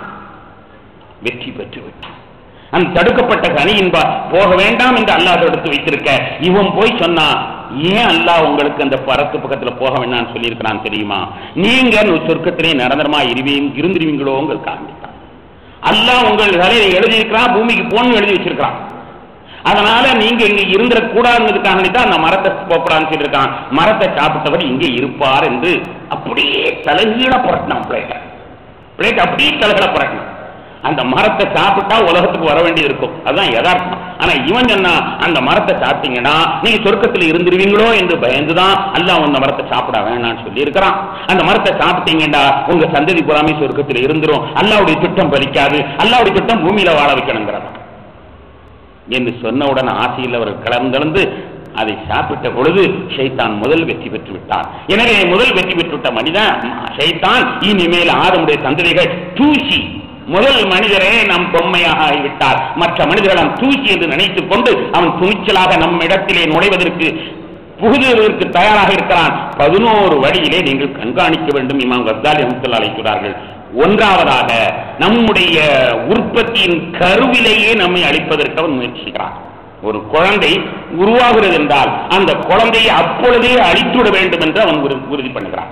வெற்றி பெற்று விட்டான் அந்த தடுக்கப்பட்ட கனியின் பா- போக வேண்டாம் என்று அல்லாஹ் எடுத்து வைத்திருக்க இவன் போய் சொன்னா ஏன் அல்லாஹ் உங்களுக்கு அந்த பரத்து பக்கத்துல போக வேண்டாம்னு சொல்லியிருக்கிறான் தெரியுமா நீங்க சொர்க்கத்திலே நிரந்தரமா இருவீங்க இருந்துருவீங்களோங்க காண்பித்தான் அல்லாஹ் உங்கள் வேலையை எழுதியிருக்கிறான் பூமிக்கு போன்னு எழுதி வச்சிருக்கிறான் அதனால நீங்க இங்க இருந்துடக்கூடாதுங்கிறதுக்காக தான் அந்த மரத்தை போகக்கூடாதுன்னு சொல்லியிருக்கான் மரத்தை சாப்பிட்டவர் இங்கே இருப்பார் என்று அப்படியே தலைகீழ புரட்டினான் பிளேட்டை பிளேட் அப்படியே தலைகீழ புரட்டினான் அந்த மரத்தை சாப்பிட்டா உலகத்துக்கு வர வேண்டியது இருக்கும் அதுதான் யதார்த்தம் ஆனா இவன் சொன்னா அந்த மரத்தை சாப்பிட்டீங்கன்னா நீங்க சொர்க்கத்தில் இருந்துருவீங்களோ என்று பயந்துதான் அல்லாஹ் அந்த மரத்தை சாப்பிட வேணாம்னு சொல்லி இருக்கிறான் அந்த மரத்தை சாப்பிட்டீங்கன்னா உங்க சந்ததி புறாமே சொர்க்கத்தில் இருந்துரும் அல்லாவுடைய திட்டம் பலிக்காது அல்லாவுடைய திட்டம் பூமியில வாழ வைக்கணுங்கிறான் என்று சொன்னவுடன் ஆசையில் அவர் கலந்தளந்து அதை சாப்பிட்ட பொழுது ஷைத்தான் முதல் வெற்றி பெற்று விட்டான் எனவே முதல் வெற்றி பெற்றுவிட்ட மனிதன் ஷைத்தான் இனிமேல் ஆதமுடைய சந்ததிகள் தூசி முதல் மனிதரே நம் பொம்மையாக ஆகிவிட்டார் மற்ற மனிதர்கள் நாம் தூசி என்று நினைத்துக் கொண்டு அவன் துணிச்சலாக நம் இடத்திலே நுழைவதற்கு புகுதுவதற்கு தயாராக இருக்கிறான் பதினோரு வழியிலே நீங்கள் கண்காணிக்க வேண்டும் இமாம் கஸ்தாலி அமுத்தல் அழைக்கிறார்கள் ஒன்றாவதாக நம்முடைய உற்பத்தியின் கருவிலேயே நம்மை அழிப்பதற்கு அவன் முயற்சிக்கிறான் ஒரு குழந்தை உருவாகிறது என்றால் அந்த குழந்தையை அப்பொழுதே அழித்துவிட வேண்டும் என்று அவன் உறு- உறுதி பண்ணுகிறான்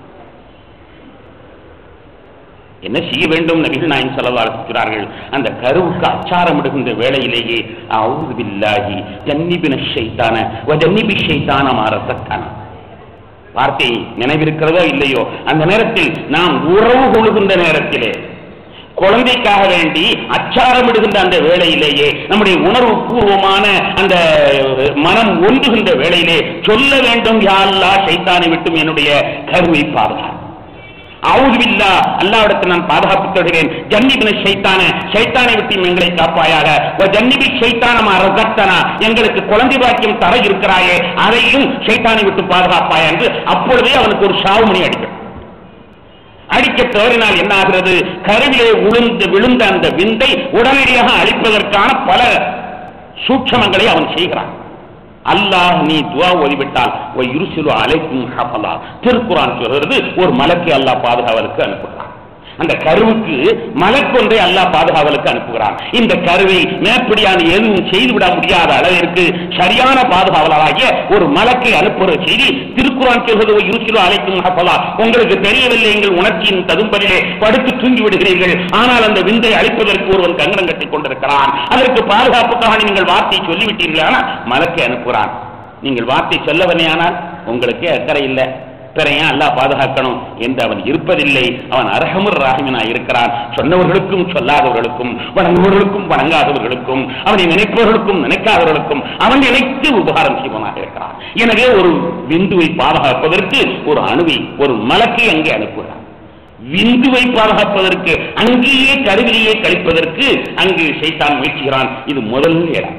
என்ன செய்ய வேண்டும் நபிகள் நாயகம் செலவாக சொல்கிறார்கள் அந்த கருவுக்கு அச்சாரம் இடுகின்ற வேளையிலேயே அவுது பில்லாஹி ஜன்னிபின ஷைத்தான வ ஜன்னிபி ஷைத்தான மாறத்தக்கான வார்த்தை நினைவிருக்கிறதோ இல்லையோ அந்த நேரத்தில் நாம் உறவு கொள்கின்ற நேரத்திலே குழந்தைக்காக வேண்டி அச்சாரமிடுகின்ற அந்த வேளையிலேயே நம்முடைய உணர்வு பூர்வமான அந்த மனம் ஒன்றுகின்ற வேளையிலே சொல்ல வேண்டும் யாழ்லா சைத்தானை விட்டும் என்னுடைய கருவை பாதுகாப்பு அவுதுபில்லா அல்லாவிடத்தில் நான் பாதுகாப்பு தருகிறேன் ஜன்னிபின ஷைத்தான ஷைத்தானை விட்டு எங்களை காப்பாயாக வ ஜன்னிபி ஷைத்தானமா ரசத்தனா எங்களுக்கு குழந்தை பாக்கியம் தர இருக்கிறாயே அதையும் ஷைத்தானை விட்டு பாதுகாப்பாயா என்று அப்பொழுதே அவனுக்கு ஒரு சாவுமணி அடிக்கும் அடிக்க தவறினால் என்ன ஆகிறது கருவிலே விழுந்து விழுந்த அந்த விந்தை உடனடியாக அழிப்பதற்கான பல சூட்சமங்களை அவன் செய்கிறான் அல்லாஹ் நீ துவா ஓதிவிட்டால் ஒ இருசிலு அலைக்கும் ஹபலா திருக்குறான் சொல்கிறது ஒரு மலக்கை அல்லாஹ் பாதுகாவலுக்கு அனுப்புகிறான் அந்த கருவுக்கு மலக்கொன்றை அல்லாஹ் பாதுகாவலுக்கு அனுப்புகிறான் இந்த கருவை மேற்படியான எதுவும் செய்துவிட முடியாத அளவிற்கு சரியான பாதுகாவலராகிய ஒரு மலக்கை அனுப்புகிற செய்தி திருக்குறான் சொல்வது "ஒ யூசிலு அலைக்கும் ஹபலா உங்களுக்கு தெரியவில்லை எங்கள் உணர்ச்சியின் ததும்பலிலே படுத்து தூங்கி விடுகிறீர்கள் ஆனால் அந்த விந்தை அழிப்பதற்கு ஒருவன் கங்கணம் கட்டிக் கொண்டிருக்கிறான் அதற்கு பாதுகாப்புக்காக நீங்கள் வார்த்தை சொல்லிவிட்டீர்களானால் மலக்கை அனுப்புகிறான் நீங்கள் வார்த்தை சொல்லவில்லையானால் உங்களுக்கே அக்கறை இல்லை பிற ஏன் அல்லாஹ் பாதுகாக்கணும் என்று அவன் இருப்பதில்லை அவன் அரஹமுர் ராஹிமனா இருக்கிறான் சொன்னவர்களுக்கும் சொல்லாதவர்களுக்கும் வணங்குவவர்களுக்கும் வணங்காதவர்களுக்கும் அவனை நினைப்பவர்களுக்கும் நினைக்காதவர்களுக்கும் அவன் நினைத்து உபகாரம் செய்வனாக இருக்கிறான் எனவே ஒரு விந்துவை பாதுகாப்பதற்கு ஒரு அணுவை ஒரு மலக்கை அங்கே அனுப்புகிறான் விந்துவை பாதுகாப்பதற்கு அங்கேயே கருவிலேயே கழிப்பதற்கு அங்கு சைத்தான் முயற்சிக்கிறான் இது முதல் இடம்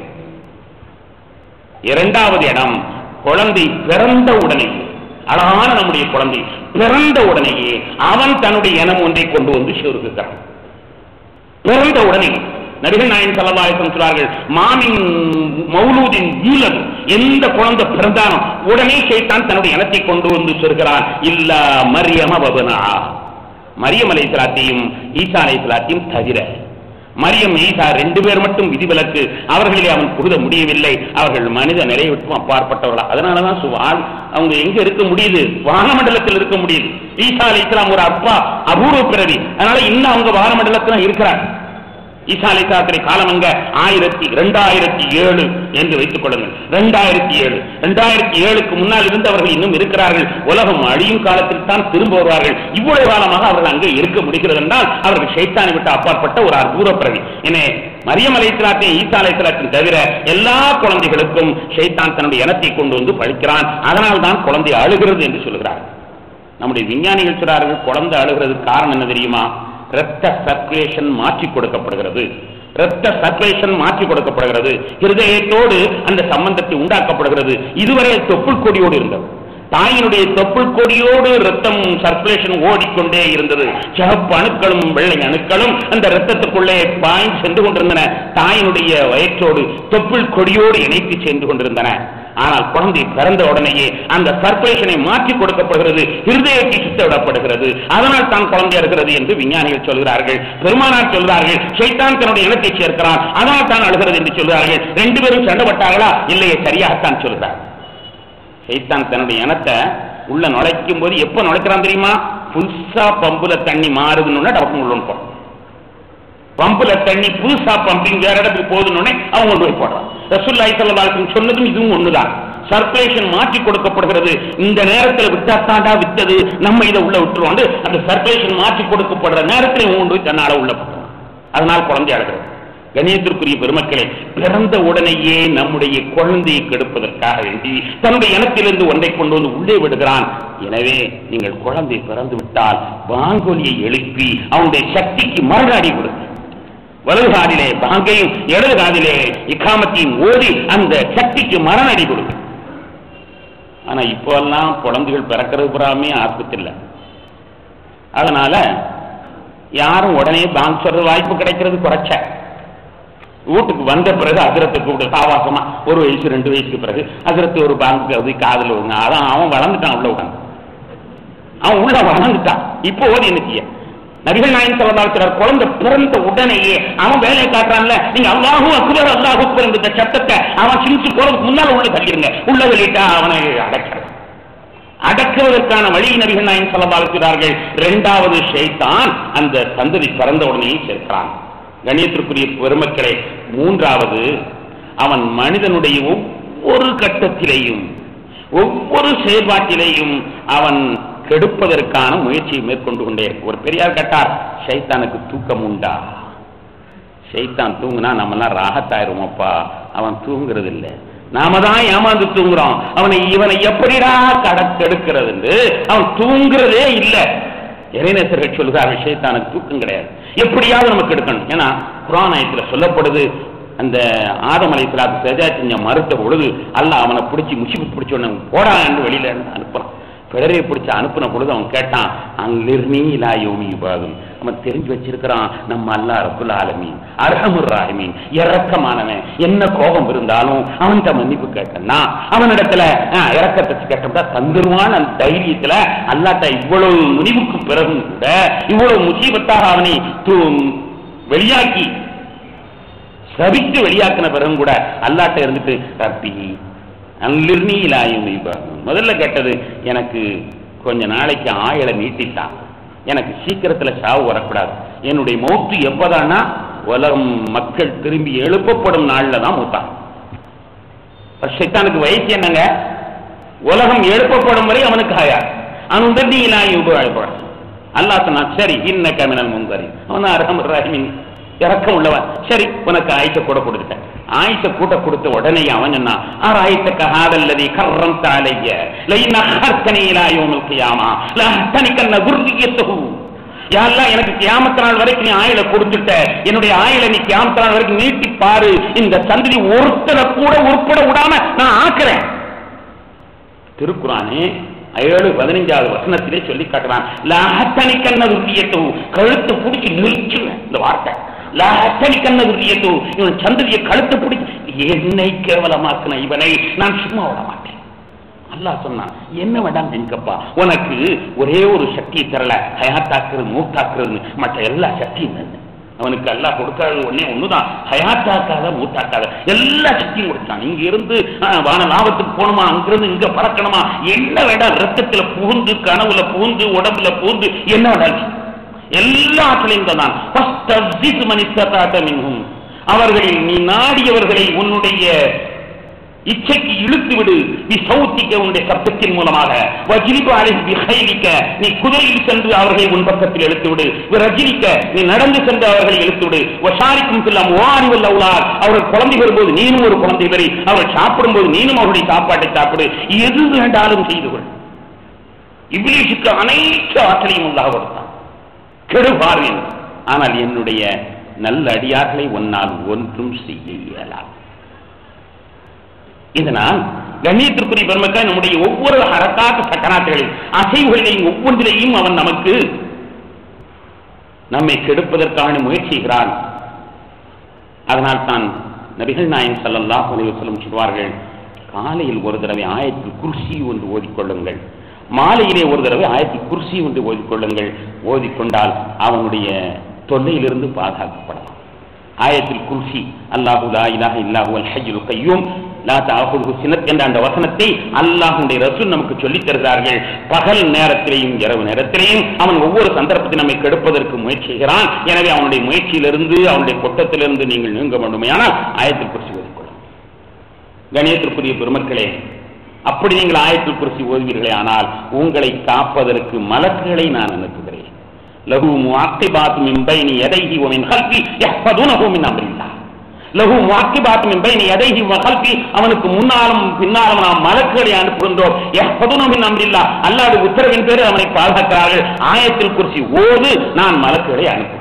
இரண்டாவது இடம் குழந்தை பிறந்த உடனேயே அழகான நம்முடைய குழந்தை பிறந்த உடனேயே அவன் தன்னுடைய இனம் ஒன்றை கொண்டு வந்து சேர்க்கிறான் பிறந்த உடனே நபிகள் நாயன் சல்லல்லாஹு சொல்றார்கள் மாமின் மௌலூதின் யூலது எந்த குழந்தை பிறந்தானோ உடனே சைத்தான் தன்னுடைய இனத்தை கொண்டு வந்து சொல்கிறான் இல்ல மரியம வபனா மரியம் அலைஹிஸ்ஸலாத்தையும் ஈசா அலைஹிஸ்ஸலாத்தையும் தவிர மரியம் ஈசா ரெண்டு பேர் மட்டும் விதிவிலக்கு அவர்களிலே அவன் புகுத முடியவில்லை அவர்கள் மனித நிலையை விட்டும் அப்பாற்பட்டவர்களா அதனாலதான் சுவால் அவங்க எங்க இருக்க முடியுது வானமண்டலத்தில் இருக்க முடியுது ஈசா அலி இஸ்லாம் ஒரு அப்பா அபூர்வ பிறவி அதனால இன்னும் அவங்க வானமண்டலத்தில் இருக்கிறார் ஈசா அலி இஸ்லாத்திரை காலம் அங்க ஆயிரத்தி ரெண்டாயிரத்தி ஏழு என்று வைத்துக் கொள்ளுங்கள் ரெண்டாயிரத்தி ஏழு ரெண்டாயிரத்தி ஏழுக்கு முன்னால் இருந்தவர்கள் இன்னும் இருக்கிறார்கள் உலகம் அழியும் காலத்தில் தான் திரும்ப வருவார்கள் இவ்வளவு காலமாக அவர்கள் அங்கே இருக்க முடிகிறது என்றால் அவர்கள் ஷைத்தானை விட்டு அப்பாற்பட்ட ஒரு அற்புத பிறவி எனவே மரியம் அலைத்திராத்தையும் ஈசா அலைத்திராத்தையும் தவிர எல்லா குழந்தைகளுக்கும் ஷைத்தான் தன்னுடைய இனத்தை கொண்டு வந்து பழிக்கிறான் அதனால் தான் குழந்தை அழுகிறது என்று சொல்கிறார் நம்முடைய விஞ்ஞானிகள் சொல்றார்கள் குழந்தை அழுகிறதுக்கு காரணம் என்ன தெரியுமா இரத்த சர்க்குலேஷன் மாற்றி கொடுக்கப்படுகிறது இரத்த சர்க்குலேஷன் மாற்றி கொடுக்கப்படுகிறது ஹிருதயத்தோடு அந்த சம்பந்தத்தை உண்டாக்கப்படுகிறது இதுவரை தொப்புள் கொடியோடு இருந்தது தாயினுடைய தொப்புள் கொடியோடு ரத்தம் சர்க்குலேஷன் ஓடிக்கொண்டே இருந்தது சிவப்பு அணுக்களும் வெள்ளை அணுக்களும் அந்த ரத்தத்துக்குள்ளே பாய்ந்து சென்று கொண்டிருந்தன தாயினுடைய வயிற்றோடு தொப்புள் கொடியோடு இணைத்து சென்று கொண்டிருந்தன ஆனால் குழந்தை பிறந்த உடனேயே அந்த சர்க்குலேஷனை மாற்றி கொடுக்கப்படுகிறது ஹிருதயத்தை சுத்த விடப்படுகிறது அதனால் தான் குழந்தை இருக்கிறது என்று விஞ்ஞானிகள் சொல்கிறார்கள் பெருமானார் சொல்கிறார்கள் ஷைத்தான் தன்னுடைய இனத்தை சேர்க்கிறான் அதனால் தான் அழுகிறது என்று சொல்கிறார்கள் ரெண்டு பேரும் சண்டைப்பட்டார்களா இல்லையே சரியாகத்தான் சொல்கிறார் ஷைத்தான் தன்னுடைய இனத்தை உள்ள நுழைக்கும் போது எப்ப நுழைக்கிறான் தெரியுமா புதுசா பம்புல தண்ணி மாறுதுன்னு டபக்கு உள்ள போறான் பம்புல தண்ணி புதுசா பம்பிங் வேற இடத்துக்கு போகுதுன்னு அவன் கொண்டு போய் போடுறான் ரசூல்லாய் சல்லல்லாஹு சொன்னதும் இதுவும் ஒண்ணுதான் சர்க்குலேஷன் மாற்றி கொடுக்கப்படுகிறது இந்த நேரத்தில் விட்டாத்தாண்டா வித்தது நம்ம இதை உள்ள விட்டுருவோம் அந்த சர்க்குலேஷன் மாற்றி கொடுக்கப்படுற நேரத்தில் உண்டு தன்னால உள்ள போகும் அதனால் குழந்தை அழுகிறது கணியத்திற்குரிய பெருமக்களே பிறந்த உடனேயே நம்முடைய குழந்தையை கெடுப்பதற்காக வேண்டி தன்னுடைய இனத்திலிருந்து ஒன்றை கொண்டு வந்து உள்ளே விடுகிறான் எனவே நீங்கள் குழந்தை பிறந்து விட்டால் வாங்கொலியை எழுப்பி அவனுடைய சக்திக்கு மறுநாடி கொடுங்க வலது காதிலே பாங்கையும் இடது காதிலே இக்காமத்தையும் ஓடி அந்த சக்திக்கு மரணடி கொடுங்க ஆனா இப்போ எல்லாம் குழந்தைகள் பிறக்கிறது புறாமே ஆஸ்பத்திரியில் அதனால யாரும் உடனே பாங்க் சொல்ற வாய்ப்பு கிடைக்கிறது குறைச்ச வீட்டுக்கு வந்த பிறகு அதிரத்தை கூப்பிட்டு சாவாசமா ஒரு வயசு ரெண்டு வயசுக்கு பிறகு அதிரத்து ஒரு பாங்க் அது காதல் வருங்க அதான் அவன் வளர்ந்துட்டான் உள்ள உட்காந்து அவன் உள்ள வளர்ந்துட்டான் இப்போ ஓதி என்ன செய்ய நபிகள் நாயன் சொல்லலாம் குழந்தை பிறந்த உடனேயே அவன் வேலையை காட்டுறான்ல நீங்க அல்லாஹூ அக்பர் அல்லாஹூ அக்பர் இந்த சத்தத்தை அவன் சிரிச்சு போறதுக்கு முன்னால உள்ள தள்ளிருங்க உள்ள வெளியிட்டா அவனை அடக்கிறான் அடக்குவதற்கான வழி நபிகள் நாயன் சொல்லலாக்கிறார்கள் இரண்டாவது ஷைத்தான் அந்த சந்ததி பிறந்த உடனே சேர்க்கிறான் கணியத்திற்குரிய பெருமக்களே மூன்றாவது அவன் மனிதனுடைய ஒவ்வொரு கட்டத்திலேயும் ஒவ்வொரு செயல்பாட்டிலேயும் அவன் கெடுப்பதற்கான முயற்சியை மேற்கொண்டு கொண்டே இருக்கு ஒரு பெரியார் கேட்டார் ஷைத்தானுக்கு தூக்கம் உண்டா ஷைத்தான் தூங்குனா நம்மெல்லாம் ராகத்தாயிருவோம்ப்பா அவன் தூங்குறது இல்லை நாம தான் ஏமாந்து தூங்குறோம் அவனை இவனை எப்படிடா கடத்தெடுக்கிறது அவன் தூங்குறதே இல்லை இறைநேசர்கள் சொல்லுகிறார் விஷயத்தானுக்கு தூக்கம் கிடையாது எப்படியாவது நமக்கு எடுக்கணும் ஏன்னா குரானாயத்தில் சொல்லப்படுது அந்த ஆதமலை சிலாத்து சஜா செஞ்ச மறுத்த பொழுது அல்ல அவனை பிடிச்சி முசிபு பிடிச்ச உடனே போடா என்று வெளியில இருந்து அனுப்புறான் பிறரை பிடிச்சி அனுப்பின பொழுது அவன் கேட்டான் அங்கிருநீ இலா யோமி பாதும் அவன் தெரிஞ்சு வச்சிருக்கிறான் நம்ம அல்லா ரபுல் ஆலமீன் அர்ஹமுர் ராஹிமீன் இறக்கமானவன் என்ன கோபம் இருந்தாலும் அவன்கிட்ட மன்னிப்பு கேட்டனா அவனிடத்துல இறக்கத்தை கேட்டா தந்துருவான் அந்த தைரியத்துல அல்லாட்ட இவ்வளவு முடிவுக்கு பிறகும் கூட இவ்வளவு முசீபத்தாக அவனை வெளியாக்கி சபித்து வெளியாக்கின பிறகும் கூட அல்லாட்ட இருந்துட்டு ரப்பி அல்லிர்னி இலாயும் முதல்ல கேட்டது எனக்கு கொஞ்ச நாளைக்கு ஆயலை நீட்டித்தான் எனக்கு சீக்கிரத்துல சாவு வரக்கூடாது என்னுடைய மௌத்து எப்பதானா உலகம் மக்கள் திரும்பி எழுப்பப்படும் நாள்ல தான் மூத்தான் சைத்தானுக்கு வயசு என்னங்க உலகம் எழுப்பப்படும் வரை அவனுக்கு ஆயார் அவன் நீ இலாயும் அழைப்பான் அல்லா சொன்னான் சரி இன்ன கமினல் முந்தரி அவன் அரகம் ரஹிமின் இறக்கம் உள்ளவன் சரி உனக்கு ஆயுச கூட கொடுத்துட்டேன் ஆயுச கூட்ட கொடுத்த உடனே அவன் என்ன ஆராயத்தக்க ஹாதல்லதி கர்ரம் தாலைய லைன ஹர்கனிலா யோமல் கியாமா லஹ்தனிக்கன்ன குர்தியத்துஹு யாரெல்லாம் எனக்கு கியாமத்த நாள் வரைக்கும் நீ ஆயில கொடுத்துட்ட என்னுடைய ஆயில நீ கியாமத்த நாள் வரைக்கும் நீட்டி பாரு இந்த சந்ததி ஒருத்தரை கூட உட்பட விடாம நான் ஆக்குறேன் திருக்குறானே ஏழு பதினைஞ்சாவது வசனத்திலே சொல்லி காட்டுறான் லாஹத்தனிக்கன்ன துர்த்தியத்து கழுத்து பிடிச்சி நிறுச்சுவேன் இந்த வார்த்தை லாஹத்தனிக்கன்ன துர்த்தியத்து இவன் சந்ததியை கழுத்து பிடிச்சி என்னை கேவலமாக்குன இவனை நான் சும்மா விட மாட்டேன் அல்லாஹ் சொன்னான் என்ன வேண்டாம் நினைக்கப்பா உனக்கு ஒரே ஒரு சக்தியை தரல ஹயாத்தாக்குறது மூத்தாக்குறதுன்னு மற்ற எல்லா சக்தியும் தந்து அவனுக்கு எல்லாம் கொடுக்கறது ஒன்னே ஒண்ணுதான் ஹயாத்தாக்காத மூத்தாக்காத எல்லா சக்தியும் கொடுத்தான் இங்க இருந்து வான லாபத்துக்கு போகணுமா அங்கிருந்து இங்க பறக்கணுமா என்ன வேண்டாம் ரத்தத்துல புகுந்து கனவுல புகுந்து உடம்புல புகுந்து என்ன வேண்டாம் எல்லாத்திலையும் தான் மனிதத்தாட்டமின்கும் அவர்களில் நீ நாடியவர்களை உன்னுடைய இச்சைக்கு இழுத்து விடு நீ சௌத்திக்க உன்னுடைய சப்தத்தின் மூலமாக வஜிலிபு அலை ஹைலிக்க நீ குதிரையில் சென்று அவர்களை உன் பக்கத்தில் இழுத்து விடு ரஜினிக்க நீ நடந்து சென்று அவர்களை இழுத்து விடு வசாரிக்கும் செல்லாம் ஓரிவல் அவுளார் அவர்கள் குழந்தை வரும்போது நீனும் ஒரு குழந்தை வரி அவர்கள் சாப்பிடும்போது நீனும் அவருடைய சாப்பாட்டை சாப்பிடு எது வேண்டாலும் செய்து கொள் இவ்விலேஷுக்கு அனைத்து ஆற்றலையும் உள்ளாக கொடுத்தான் கெடுபார்வேன் ஆனால் என்னுடைய நல்ல அடியார்களை ஒன்னால் ஒன்றும் செய்ய இயலாது இதனால் கண்ணியத்திற்குரிய பெருமக்கள் நம்முடைய ஒவ்வொரு அரசாக்க சக்கராட்டுகளில் அசைவுகளிலையும் ஒவ்வொன்றிலையும் அவன் நமக்கு நம்மை கெடுப்பதற்கான முயற்சிகிறான் அதனால் தான் நபிகள் நாயன் சல்லல்லாஹ் அலைவசலம் சொல்வார்கள் காலையில் ஒரு தடவை ஆயத்தில் குர்சி ஒன்று ஓதிக்கொள்ளுங்கள் மாலையிலே ஒரு தடவை ஆயத்தில் குர்சி ஒன்று ஓதிக்கொள்ளுங்கள் ஓதிக்கொண்டால் அவனுடைய தொல்லையிலிருந்து பாதுகாக்கப்படலாம் ஆயத்தில் குர்சி அல்லாஹு லா இலாஹ இல்லாஹு அல் ஹய்யுல் கய்யூம் லா தாஹுல்ஹு சினத் என்ற அந்த வசனத்தை அல்லாஹுடைய ரசூல் நமக்கு சொல்லித் தருகிறார்கள் பகல் நேரத்திலேயும் இரவு நேரத்திலேயும் அவன் ஒவ்வொரு சந்தர்ப்பத்தை நம்மை கெடுப்பதற்கு முயற்சி செய்கிறான் எனவே அவனுடைய முயற்சியிலிருந்து அவனுடைய கொட்டத்திலிருந்து நீங்கள் நீங்க வேண்டுமையானால் ஆயத்தில் குர்சி ஓதிக்கொள்ளும் கணேசத்திற்குரிய பெருமக்களே அப்படி நீங்கள் ஆயத்தில் குறிச்சி ஓதுவீர்களே ஆனால் உங்களை காப்பதற்கு மலக்குகளை நான் அனுப்புகிறேன் லகு முஆக்கிபாத் மின் பைனி யதைஹி வ மின் கல்பி யஹ்ஃபதுனஹு மின் அம்ரில்லாஹ் லகு முஆக்கிபாத் மின் பைனி யதைஹி வ கல்பி அவனுக்கு முன்னாலும் பின்னாலும் நாம் மலக்குகளை அனுப்புகின்றோம் யஹ்ஃபதுனஹு மின் அம்ரில்லாஹ் அல்லாஹ்வுடைய உத்தரவின் பேரில் அவனை பாதுகாக்கிறார்கள் ஆயத்தில் குறிச்சி ஓது நான் மலக்குகளை அனுப்புகிறேன்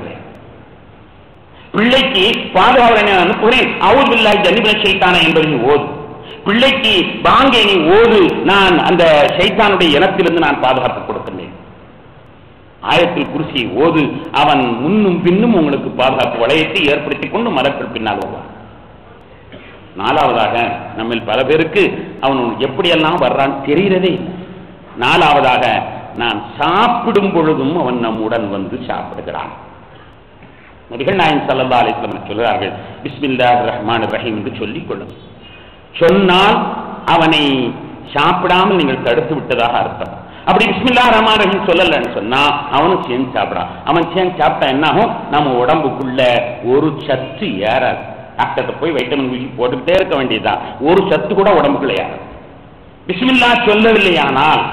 பிள்ளைக்கு பாதுகாவலை நான் அனுப்புகிறேன் அவுது பில்லாஹி ஜன்னிபின ஷைத்தான என்பதை நீ ஓது பிள்ளைக்கு வாங்கை நீ ஓது நான் அந்த ஷைத்தானுடைய இனத்திலிருந்து நான் பாதுகாப்பு கொடுக்கிறேன் ஆயத்தில் குருசியை ஓது அவன் முன்னும் பின்னும் உங்களுக்கு பாதுகாப்பு வளையத்தை ஏற்படுத்திக் கொண்டு மலக்கள் பின்னால் வருவான் நாலாவதாக நம்மில் பல பேருக்கு அவன் எப்படியெல்லாம் வர்றான் தெரிகிறதே இல்லை நாலாவதாக நான் சாப்பிடும் பொழுதும் அவன் நம்முடன் வந்து சாப்பிடுகிறான் நபிகள் நாயன் சல்லா அலிஸ்லாம் சொல்கிறார்கள் பிஸ்மில்லாஹ் ரஹ்மான் ரஹீம் என்று சொல்லிக் கொள்ளும் சொன்னால் அவனை சாப்பிடாமல் நீங்கள் தடுத்து விட்டதாக அர்த்தம் அப்படி பிஸ்மில்லா ரஹ்மான் ரஹீம் சொல்லலன்னு சொன்னா அவனும் சேர்ந்து சாப்பிடான் அவன் சேர்ந்து சாப்பிட்டா என்ன ஆகும் நம்ம உடம்புக்குள்ள ஒரு சத்து ஏறாது டாக்டர்கிட்ட போய் வைட்டமின் ஊசி போட்டுக்கிட்டே இருக்க வேண்டியதுதான் ஒரு சத்து கூட உடம்புக்குள்ள ஏறாது பிஸ்மில்லா சொல்லவில்லையானால்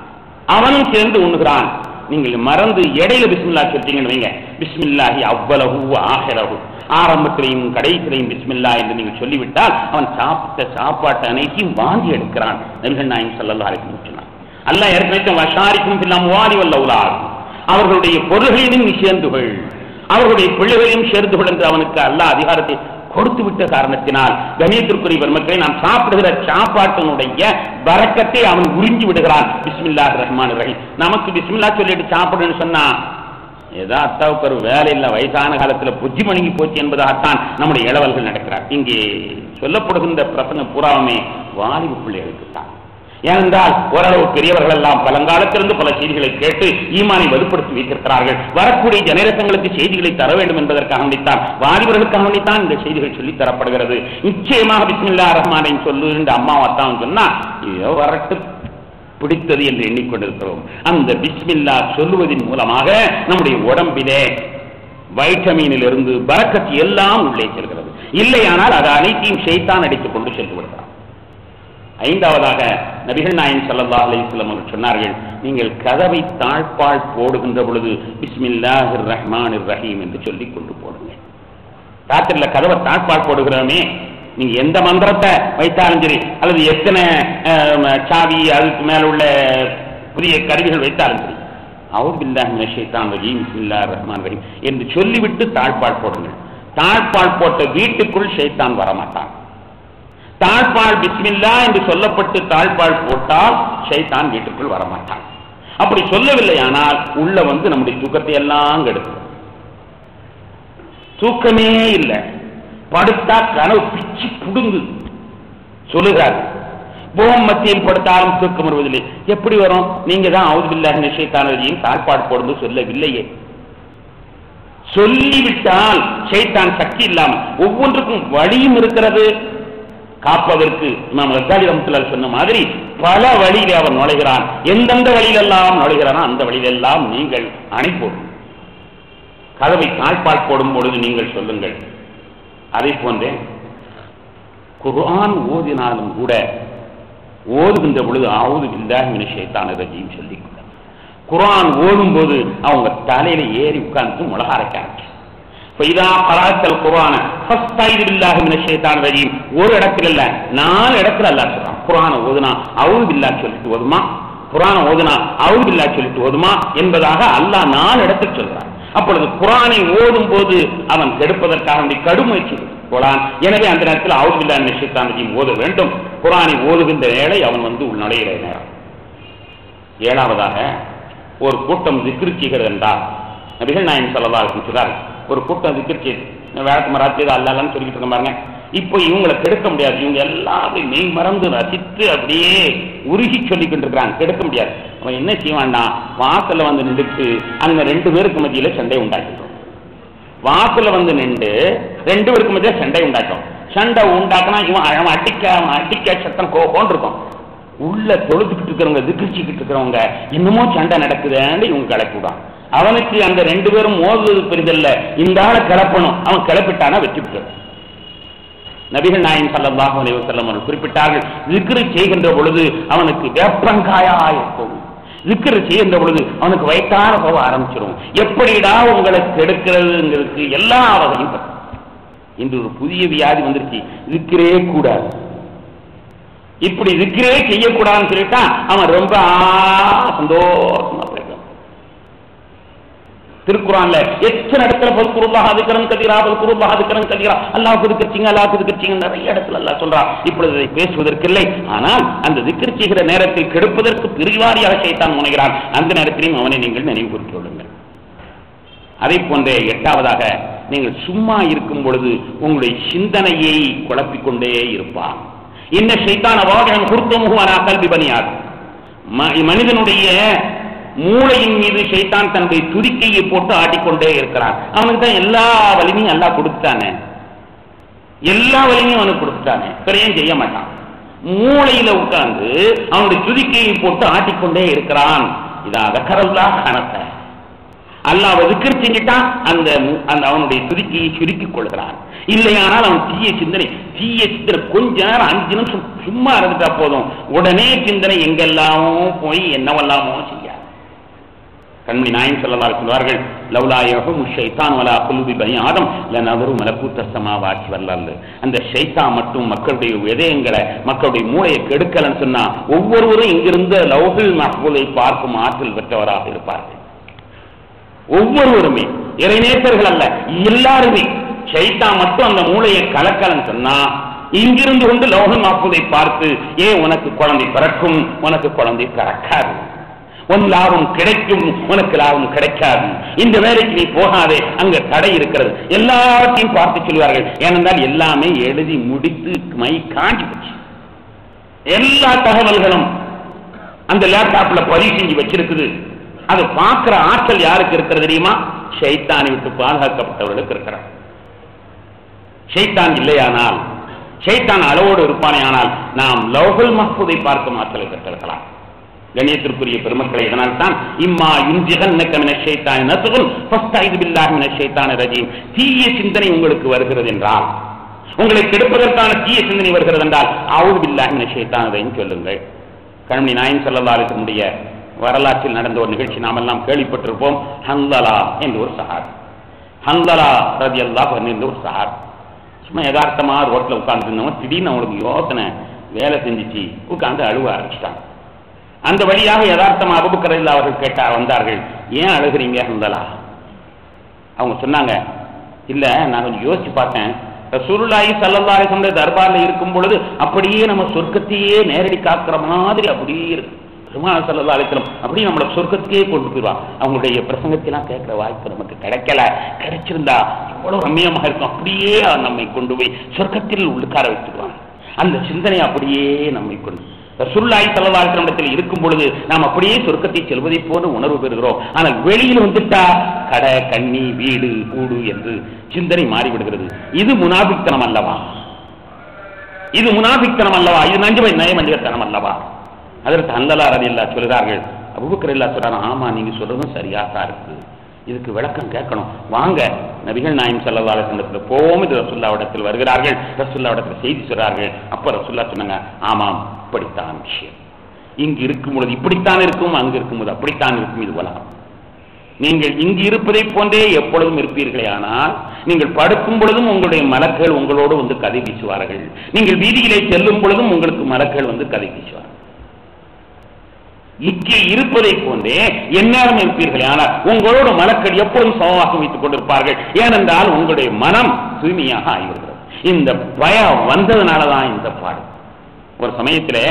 அவனும் சேர்ந்து உண்ணுகிறான் நீங்கள் மறந்து இடையில பிஸ்மில்லா சொல்லிட்டீங்கன்னு வைங்க பிஸ்மில்லாஹி அவ்வளவு ஆஹிரஹு ஆரம்பத்திலையும் கடைசிலையும் பிஸ்மில்லா என்று நீங்கள் சொல்லிவிட்டால் அவன் சாப்பிட்ட சாப்பாட்டு அனைத்தையும் வாங்கி எடுக்கிறான் நபிகள் நாயம் சல்லல்லா அலைஹி சொன்னான் அல்லாஹ் ஏற்கனவே வஷாரிக்கும் பில்லாம் வாரி வல்ல உலார் அவர்களுடைய பொருள்களிலும் நீ சேர்ந்துகள் அவர்களுடைய பிள்ளைகளையும் சேர்ந்து கொள் என்று அவனுக்கு அல்லாஹ் அதிகாரத்தை கொடுத்து விட்ட காரணத்தினால் கணியத்திற்குரிய பெருமக்களை நாம் சாப்பிடுகிற சாப்பாட்டினுடைய வரக்கத்தை அவன் உறிஞ்சி விடுகிறான் பிஸ்மில்லா ரஹ்மான் ரஹீம் நமக்கு பிஸ்மில்லா சொல்லிட்டு சாப்பிடுன்னு சொன்னா ஏதோ அத்தாவுக்கு ஒரு வேலை இல்லை வயசான காலத்துல புத்தி மணங்கி போச்சு என்பதாகத்தான் நம்முடைய இளவல்கள் நடக்கிறார் இங்கே சொல்லப்படுகின்ற பிரசங்கம் பூராவுமே வாலிபு பிள்ளைகளுக்கு தான் ஏனென்றால் ஓரளவு பெரியவர்கள் எல்லாம் பழங்காலத்திலிருந்து பல செய்திகளை கேட்டு ஈமானை வலுப்படுத்தி வைத்திருக்கிறார்கள் வரக்கூடிய ஜெனரேஷன்களுக்கு செய்திகளை தர வேண்டும் என்பதற்காக வேண்டித்தான் வாலிபர்களுக்காக வேண்டித்தான் இந்த செய்திகள் சொல்லித் தரப்படுகிறது நிச்சயமாக பிஸ்மில்லா ரஹ்மானை சொல்லு என்று அம்மாவத்தான் சொன்னா ஐயோ வரட்டு பிடித்தது என்று எண்ணிக்கொண்டிருக்கிறோம் அந்த பிஸ்மில்லா சொல்லுவதன் மூலமாக நம்முடைய உடம்பிலே வைட்டமினில் இருந்து பறக்கத்து எல்லாம் உள்ளே செல்கிறது இல்லையானால் அது அனைத்தையும் ஷைத்தான் அடித்துக் கொண்டு சென்று விடுகிறான் ஐந்தாவதாக நபிகள் நாயன் சல்லா அலிஸ்லம் அவர்கள் சொன்னார்கள் நீங்கள் கதவை தாழ்பால் போடுகின்ற பொழுது பிஸ்மில்லாஹிர் ரஹ்மான் ரஹீம் என்று சொல்லிக் கொண்டு போடுங்க ராத்திரில கதவை தாழ்பால் போடுகிறோமே நீங்க எந்த மந்திரத்தை வைத்தாலும் சரி அல்லது எத்தனை அஹ், சாவி அதுக்கு மேல உள்ள புதிய கருவிகள் வைத்தாலும் சரி அவுது பில்லாஹ் ஷைத்தான் ரஹீம் பிஸ்மில்லா ரஹ்மான் ரஹீம் என்று சொல்லிவிட்டு தாழ்பால் போடுங்கள் தாழ்பால் போட்ட வீட்டுக்குள் ஷைத்தான் வரமாட்டான் தாழ்பால் பிஸ்மில்லா என்று சொல்லப்பட்டு தாழ்பால் போட்டால் ஷைத்தான் வீட்டுக்குள் வரமாட்டான் அப்படி சொல்லவில்லையானால் உள்ள வந்து நம்முடைய தூக்கத்தை எல்லாம் கெடுக்கும் தூக்கமே இல்லை படுத்தா கனவு பிச்சு புடுங்கு சொல்லுகிறார் போம் மத்தியில் படுத்தாலும் தூக்கம் வருவதில்லை எப்படி வரும் நீங்க தான் அவுதுபில்லாஹ் நிஷயத்தானதையும் தாழ்பாடு போடுந்து சொல்லவில்லையே சொல்லிவிட்டால் ஷைத்தான் சக்தி இல்லாமல் ஒவ்வொன்றுக்கும் வழியும் இருக்கிறது காப்பதற்கு நாம் ரத்தாலி ரமத்துல்லால் சொன்ன மாதிரி பல வழியிலே அவன் நுழைகிறான் எந்தெந்த வழியிலெல்லாம் நுழைகிறானோ அந்த வழியிலெல்லாம் நீங்கள் அணைப்போம் கதவை தாழ்பால் போடும் பொழுது நீங்கள் சொல்லுங்கள் அதை போன்றே குர்ஆன் ஓதினாலும் கூட ஓதுகின்ற பொழுது ஆவுது பில்லாஹி மினஷ் ஷைத்தானிர் ரஜீம் சொல்லிக் கொள்ள குர்ஆன் ஓதும் போது அவங்க தலையில ஏறி உட்கார்ந்து முளக ஆரம்பிச்சு ஃபைதா கராத்தல் குர்ஆன ஃபஸ்தைது பில்லாஹி மினஷ் ஷைத்தானிர் ரஜீம் ஒரு இடத்துல இல்ல நாலு இடத்துல அல்லாஹ் சொல்றான் குர்ஆனை ஓதுனா அவுது பில்லாஹ் சொல்லிட்டு ஓதுமா குர்ஆனை ஓதுனா அவுது பில்லாஹ் சொல்லிட்டு ஓதுமா என்பதாக அல்லாஹ் நாலு இடத்தில் சொல்றான் அப்பொழுது குரானை ஓதும் போது அவன் கெடுப்பதற்காக வேண்டி கடுமுயற்சி போலான் எனவே அந்த நேரத்தில் அவுதுல்லா நிஷித்தானஜி ஓத வேண்டும் குரானை ஓதுகின்ற வேளை அவன் வந்து உள் நுழைகிற நேரம் ஏழாவதாக ஒரு கூட்டம் திக்ரு செய்கிறது என்றால் நபிகள் நாயன் சொல்லவா சொல்றார் ஒரு கூட்டம் திக்ரு செய்து வேளக்கு மராத்தியது அல்லாலன்னு சொல்லிட்டு இருக்க பாருங்க இப்போ இவங்களை கெடுக்க முடியாது இவங்க எல்லாம் அப்படியே மெய் மறந்து ரசித்து அப்படியே உருகி சொல்லி கொண்டிருக்கிறாங்க கெடுக்க முடியாது அவன் என்ன செய்வான்னா வாசல்ல வந்து நின்றுட்டு அங்க ரெண்டு பேருக்கு மத்தியில சண்டை உண்டாக்கிட்டோம் வாசல்ல வந்து நின்று ரெண்டு பேருக்கு மத்தியில சண்டை உண்டாக்கும் சண்டை உண்டாக்கினா இவன் அவன் அடிக்க அவன் அடிக்க சத்தம் கோபம் இருக்கும் உள்ள தொழுதுகிட்டு இருக்கிறவங்க திகிர்ச்சிக்கிட்டு இருக்கிறவங்க என்னமோ சண்டை நடக்குதுன்னு இவங்க கிளப்பிவிடான் அவனுக்கு அந்த ரெண்டு பேரும் மோதுவது பெரிதல்ல இந்த ஆளை கிளப்பணும் அவன் கிளப்பிட்டானா வெற்றி பெறும் நபிகள் நாயகம் ஸல்லல்லாஹு அலைஹி வஸல்லம் அவர்கள் குறிப்பிட்டார்கள் zikr செய்கின்ற பொழுது அவனுக்கு வேப்பங்காயா இருக்கும் zikr செய்கின்ற பொழுது அவனுக்கு வயிற்றார போக ஆரம்பிச்சிடும் எப்படிடா உங்களை கெடுக்கிறதுங்கிறதுக்கு எல்லா வகையும் பற்றும். இன்று ஒரு புதிய வியாதி வந்துருச்சு zikr கூடாது இப்படி zikr செய்யக்கூடாதுன்னு சொல்லிட்டா அவன் ரொம்ப ஆ, சந்தோஷமா போயிடும் திருக்குறான்ல எத்தனை இடத்துல பல்குருல்லாஹ் அதுக்கரன் கதீரா பல்குருல்லாஹ் அதுக்கரன் கதீரா அல்லாஹ் குதுக்கச்சிங்க அல்லாஹ் குதுக்கச்சிங்க நிறைய இடத்துல அல்லாஹ் சொல்றான் இப்பொழுது இதை பேசுவதற்கில்லை ஆனால் அந்த திக்கர் செய்கிற நேரத்தில் கெடுப்பதற்கு பிரிவாரியாக செய்தான் முனைகிறான் அந்த நேரத்திலையும் அவனை நீங்கள் நினைவு கூர்ந்து கொள்ளுங்கள் அதை போன்றே எட்டாவதாக நீங்கள் சும்மா இருக்கும் பொழுது உங்களுடைய சிந்தனையை குழப்பிக் கொண்டே இருப்பான் இன்ன சைத்தான வாகனம் குருத்தமுகமான கல்வி பணியாது மனிதனுடைய மூளையின் மீது ஷைத்தான் தன்னுடைய துதிக்கையை போட்டு ஆட்டிக்கொண்டே இருக்கிறான் அவனுக்கு தான் எல்லா வலிமையும் எல்லாம் கொடுத்துட்டானே எல்லா வலிமையும் அவனுக்கு கொடுத்துட்டானே பிறையும் செய்ய மாட்டான் மூளையில உட்கார்ந்து அவனுடைய துதிக்கையை போட்டு ஆட்டிக்கொண்டே இருக்கிறான் இதா கரல்லா கணத்தை அல்லாஹ் விக்கிர் செஞ்சுட்டான் அந்த மு- அந்த அவனுடைய துதிக்கையை சுருக்கிக் கொள்கிறான் இல்லையானால் அவன் தீய சிந்தனை தீய சிந்தனை கொஞ்ச நேரம் அஞ்சு நிமிஷம் சும்மா இருந்துட்டா போதும் உடனே சிந்தனை எங்கெல்லாமோ போய் என்னவெல்லாமோ செய்யாது கண்மணி நாயம் சொல்லலாம் சொல்வார்கள் லவ்லா யஹும் ஷைத்தான் வலா குலுபி பனி ஆதம் லனவரு மலக்கூத்த சமாவாக்கி வரலாறு அந்த ஷைத்தான் மட்டும் மக்களுடைய இதயங்களை மக்களுடைய மூளையை கெடுக்கலன்னு சொன்னா ஒவ்வொருவரும் இங்கிருந்த லவ்ஹுல் மஹ்பூலை பார்க்கும் ஆற்றல் பெற்றவராக இருப்பார்கள் ஒவ்வொருவருமே இறைநேசர்கள் அல்ல எல்லாருமே ஷைத்தான் மட்டும் அந்த மூளையை கலக்கலன்னு சொன்னா இங்கிருந்து கொண்டு லோகன் மாப்புதை பார்த்து ஏன் உனக்கு குழந்தை பிறக்கும் உனக்கு குழந்தை பிறக்காது உன் லாபம் கிடைக்கும் உனக்கு லாபம் கிடைக்காது இந்த வேலைக்கு நீ போகாதே அங்க தடை இருக்கிறது எல்லாத்தையும் பார்த்து சொல்வார்கள் ஏனென்றால் எல்லாமே எழுதி முடித்து மை காஞ்சி போச்சு எல்லா தகவல்களும் அந்த லேப்டாப்ல பதிவு செஞ்சு வச்சிருக்குது அது பார்க்கிற ஆற்றல் யாருக்கு இருக்கிறது தெரியுமா ஷைத்தானை விட்டு பாதுகாக்கப்பட்டவர்களுக்கு இருக்கிறார் ஷைத்தான் இல்லையானால் ஷைத்தான் அளவோடு இருப்பானே ஆனால் நாம் லௌகுல் மஹ்பூதை பார்க்கும் ஆற்றலை பெற்றிருக்கலாம் கணியத்திற்குரிய பெருமக்களை இதனால் தான் இம்மா யுஞ்சிகன்னக மின ஷைத்தான் நசுகுல் ஃபஸ்தைது பில்லாஹி மின ஷைத்தான ரஜீம் தீய சிந்தனை உங்களுக்கு வருகிறது என்றால் உங்களை கெடுப்பதற்கான தீய சிந்தனை வருகிறது என்றால் அவுது பில்லாஹி மின ஷைத்தான் ரஜீம் சொல்லுங்கள் கண்மணி நாயன் செல்லல்லாருடைய வரலாற்றில் நடந்த ஒரு நிகழ்ச்சி நாம் எல்லாம் கேள்விப்பட்டிருப்போம் ஹந்தலா என்று ஒரு சஹார் ஹந்தலா ரதி அல்லாஹ் என்ற ஒரு சஹார் சும்மா யதார்த்தமா ரோட்ல உட்கார்ந்து இருந்தவங்க திடீர்னு அவங்களுக்கு யோசனை வேலை செஞ்சுச்சு உட்கார்ந்து அழுவ ஆரம்பிச்சிட்டாங்க அந்த வழியாக யதார்த்தமா அபுபக்கரில் அவர்கள் கேட்டா வந்தார்கள் ஏன் அழுகிறீங்க ஹந்தலா அவங்க சொன்னாங்க இல்ல நான் கொஞ்சம் யோசிச்சு பார்த்தேன் ரசூலுல்லாஹி ஸல்லல்லாஹு அலைஹி வஸல்லம் தர்பார்ல இருக்கும் பொழுது அப்படியே நம்ம சொர்க்கத்தையே நேரடி காக்குற மாதிரி அப்படியே இருக்கு பெருமாள் ஸல்லல்லாஹு அலைஹி வஸல்லம் அப்படியே நம்மள சொர்க்கத்துக்கே கொண்டு போயிடுவா அவங்களுடைய பிரசங்கத்தெல்லாம் கேட்கிற வாய்ப்பு நமக்கு கிடைக்கல கிடைச்சிருந்தா எவ்வளவு ரம்மியமா இருக்கும் அப்படியே அவர் நம்மை கொண்டு போய் சொர்க்கத்தில் உட்கார வச்சிருவாங்க அந்த சிந்தனை அப்படியே நம்மை கொண்டு ரசூலுல்லாஹி ஸல்லல்லாஹு அலைஹி வஸல்லம் இருக்கும் பொழுது நாம் அப்படியே சொர்க்கத்தை செல்வதை போல உணர்வு பெறுகிறோம் ஆனால் வெளியில் வந்துட்டா கடை கண்ணி வீடு கூடு என்று சிந்தனை மாறிவிடுகிறது இது முனாபித்தனம் அல்லவா இது முனாபித்தனம் அல்லவா இது நஞ்சு நயமஞ்சகத்தனம் அல்லவா அதற்கு அல்லலா ரதி இல்லா சொல்கிறார்கள் அபுபக்கர் இல்லா சொல்றாங்க ஆமா நீங்க சொல்றதும் சரியா தான் இருக்கு இதுக்கு விளக்கம் கேட்கணும் வாங்க நபிகள் நாயம் சல்லா அலிசல்லத்தில் போவோம் என்று ரசுல்லாவிடத்தில் வருகிறார்கள் ரசுல்லாவிடத்தில் செய்தி சொல்றார்கள் அப்ப ரசுல்லா சொன்னாங்க ஆமாம் இப்படித்தான் விஷயம் இங்கு இருக்கும் பொழுது இப்படித்தான் இருக்கும் அங்கு இருக்கும்போது அப்படித்தான் இருக்கும் இது உலகம் நீங்கள் இங்கு இருப்பதை போன்றே எப்பொழுதும் இருப்பீர்களே ஆனால் நீங்கள் படுக்கும் பொழுதும் உங்களுடைய மலக்கள் உங்களோடு வந்து கதை வீசுவார்கள் நீங்கள் வீதியிலே செல்லும் பொழுதும் உங்களுக்கு மலக்கள் வந்து கதை வீசுவார்கள் இங்கே இருப்பதை போன்றே எந்நேரம் இருப்பீர்களே ஆனால் உங்களோட மலக்கள் எப்பொழுதும் சமமாக வைத்துக் கொண்டிருப்பார்கள் ஏனென்றால் உங்களுடைய மனம் தூய்மையாக ஆகிவிடுகிறது இந்த பயம் வந்ததுனாலதான் இந்த பாடு ஒரு சமயத்திலே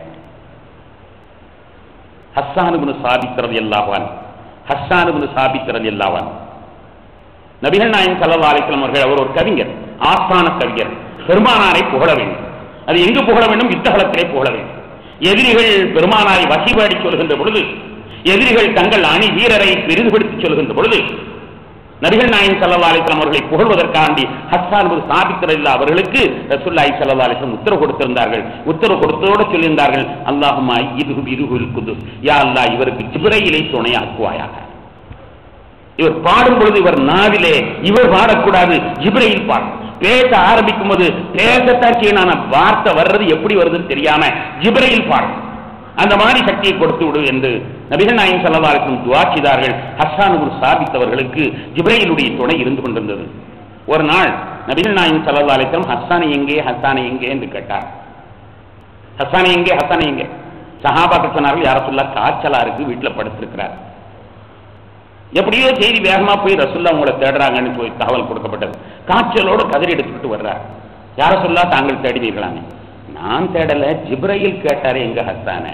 ஹஸ்ஸானுபுனு சாபித்திரது எல்லாவான் ஹஸ்ஸானுபுனு சாபித்திரது எல்லாவான் நபிகள் நாயகம் சல்லா அலிஸ்லாம் அவர்கள் அவர் ஒரு கவிஞர் ஆஸ்தான கவிஞர் பெருமானாரை புகழ வேண்டும் அது எங்கு புகழ வேண்டும் யுத்தகலத்திலே புகழ வேண்டும் எதிரிகள் பெருமானாரை வசிபாடி சொல்கின்ற பொழுது எதிரிகள் தங்கள் அணி வீரரை பெரிதுபடுத்தி சொல்கின்ற பொழுது நபிகள் நாயகம் சல்லா அலிஸ்லாம் அவர்களை புகழ்வதற்காண்டி ஹஸ்ஸான் சாபித்திரல்லா அவர்களுக்கு ரசுல்லாய் சல்லா அலிஸ்லாம் உத்தரவு கொடுத்திருந்தார்கள் உத்தரவு கொடுத்ததோடு சொல்லியிருந்தார்கள் அல்லாஹுமா இது இருகுல் குது யா அல்லாஹ் இவருக்கு ஜிப்ரையிலை துணையாக்குவாயாக இவர் பாடும் பொழுது இவர் நாவிலே இவர் பாடக்கூடாது ஜிப்ரையில் பாடும் பேச ஆரம்பிக்கும் போது பேசத்தான் செய்யணும் ஆனா வார்த்தை வர்றது எப்படி வருதுன்னு தெரியாம ஜிப்ரையில் பாடும் அந்த மாதிரி சக்தியை கொடுத்து விடு என்று நபிகள் நாயம் செல்லவாருக்கும் துவா செய்தார்கள் ஹஸ்ஸானுகுல் சாபித்தவர்களுக்கு ஜிப்ரையிலுடைய துணை இருந்து கொண்டிருந்தது ஒரு நாள் நபிகள் நாயம் செல்லவாலைக்கும் ஹஸ்ஸானை எங்கே ஹஸ்ஸானை எங்கே என்று கேட்டார் ஹஸ்ஸானை எங்கே ஹஸ்ஸானை எங்கே சஹாபாக்கள் சொன்னார்கள் யார சொல்லா காய்ச்சலா இருக்கு வீட்டுல படுத்திருக்கிறார் எப்படியோ செய்தி வேகமா போய் ரசுல்லா உங்களை தேடுறாங்கன்னு போய் தகவல் கொடுக்கப்பட்டது காய்ச்சலோட கதறி எடுத்துக்கிட்டு வர்றார் யார சொல்லா தாங்கள் தேடினீர்களாங்க நான் தேடல ஜிப்ரையில் கேட்டாரு எங்க ஹஸ்ஸான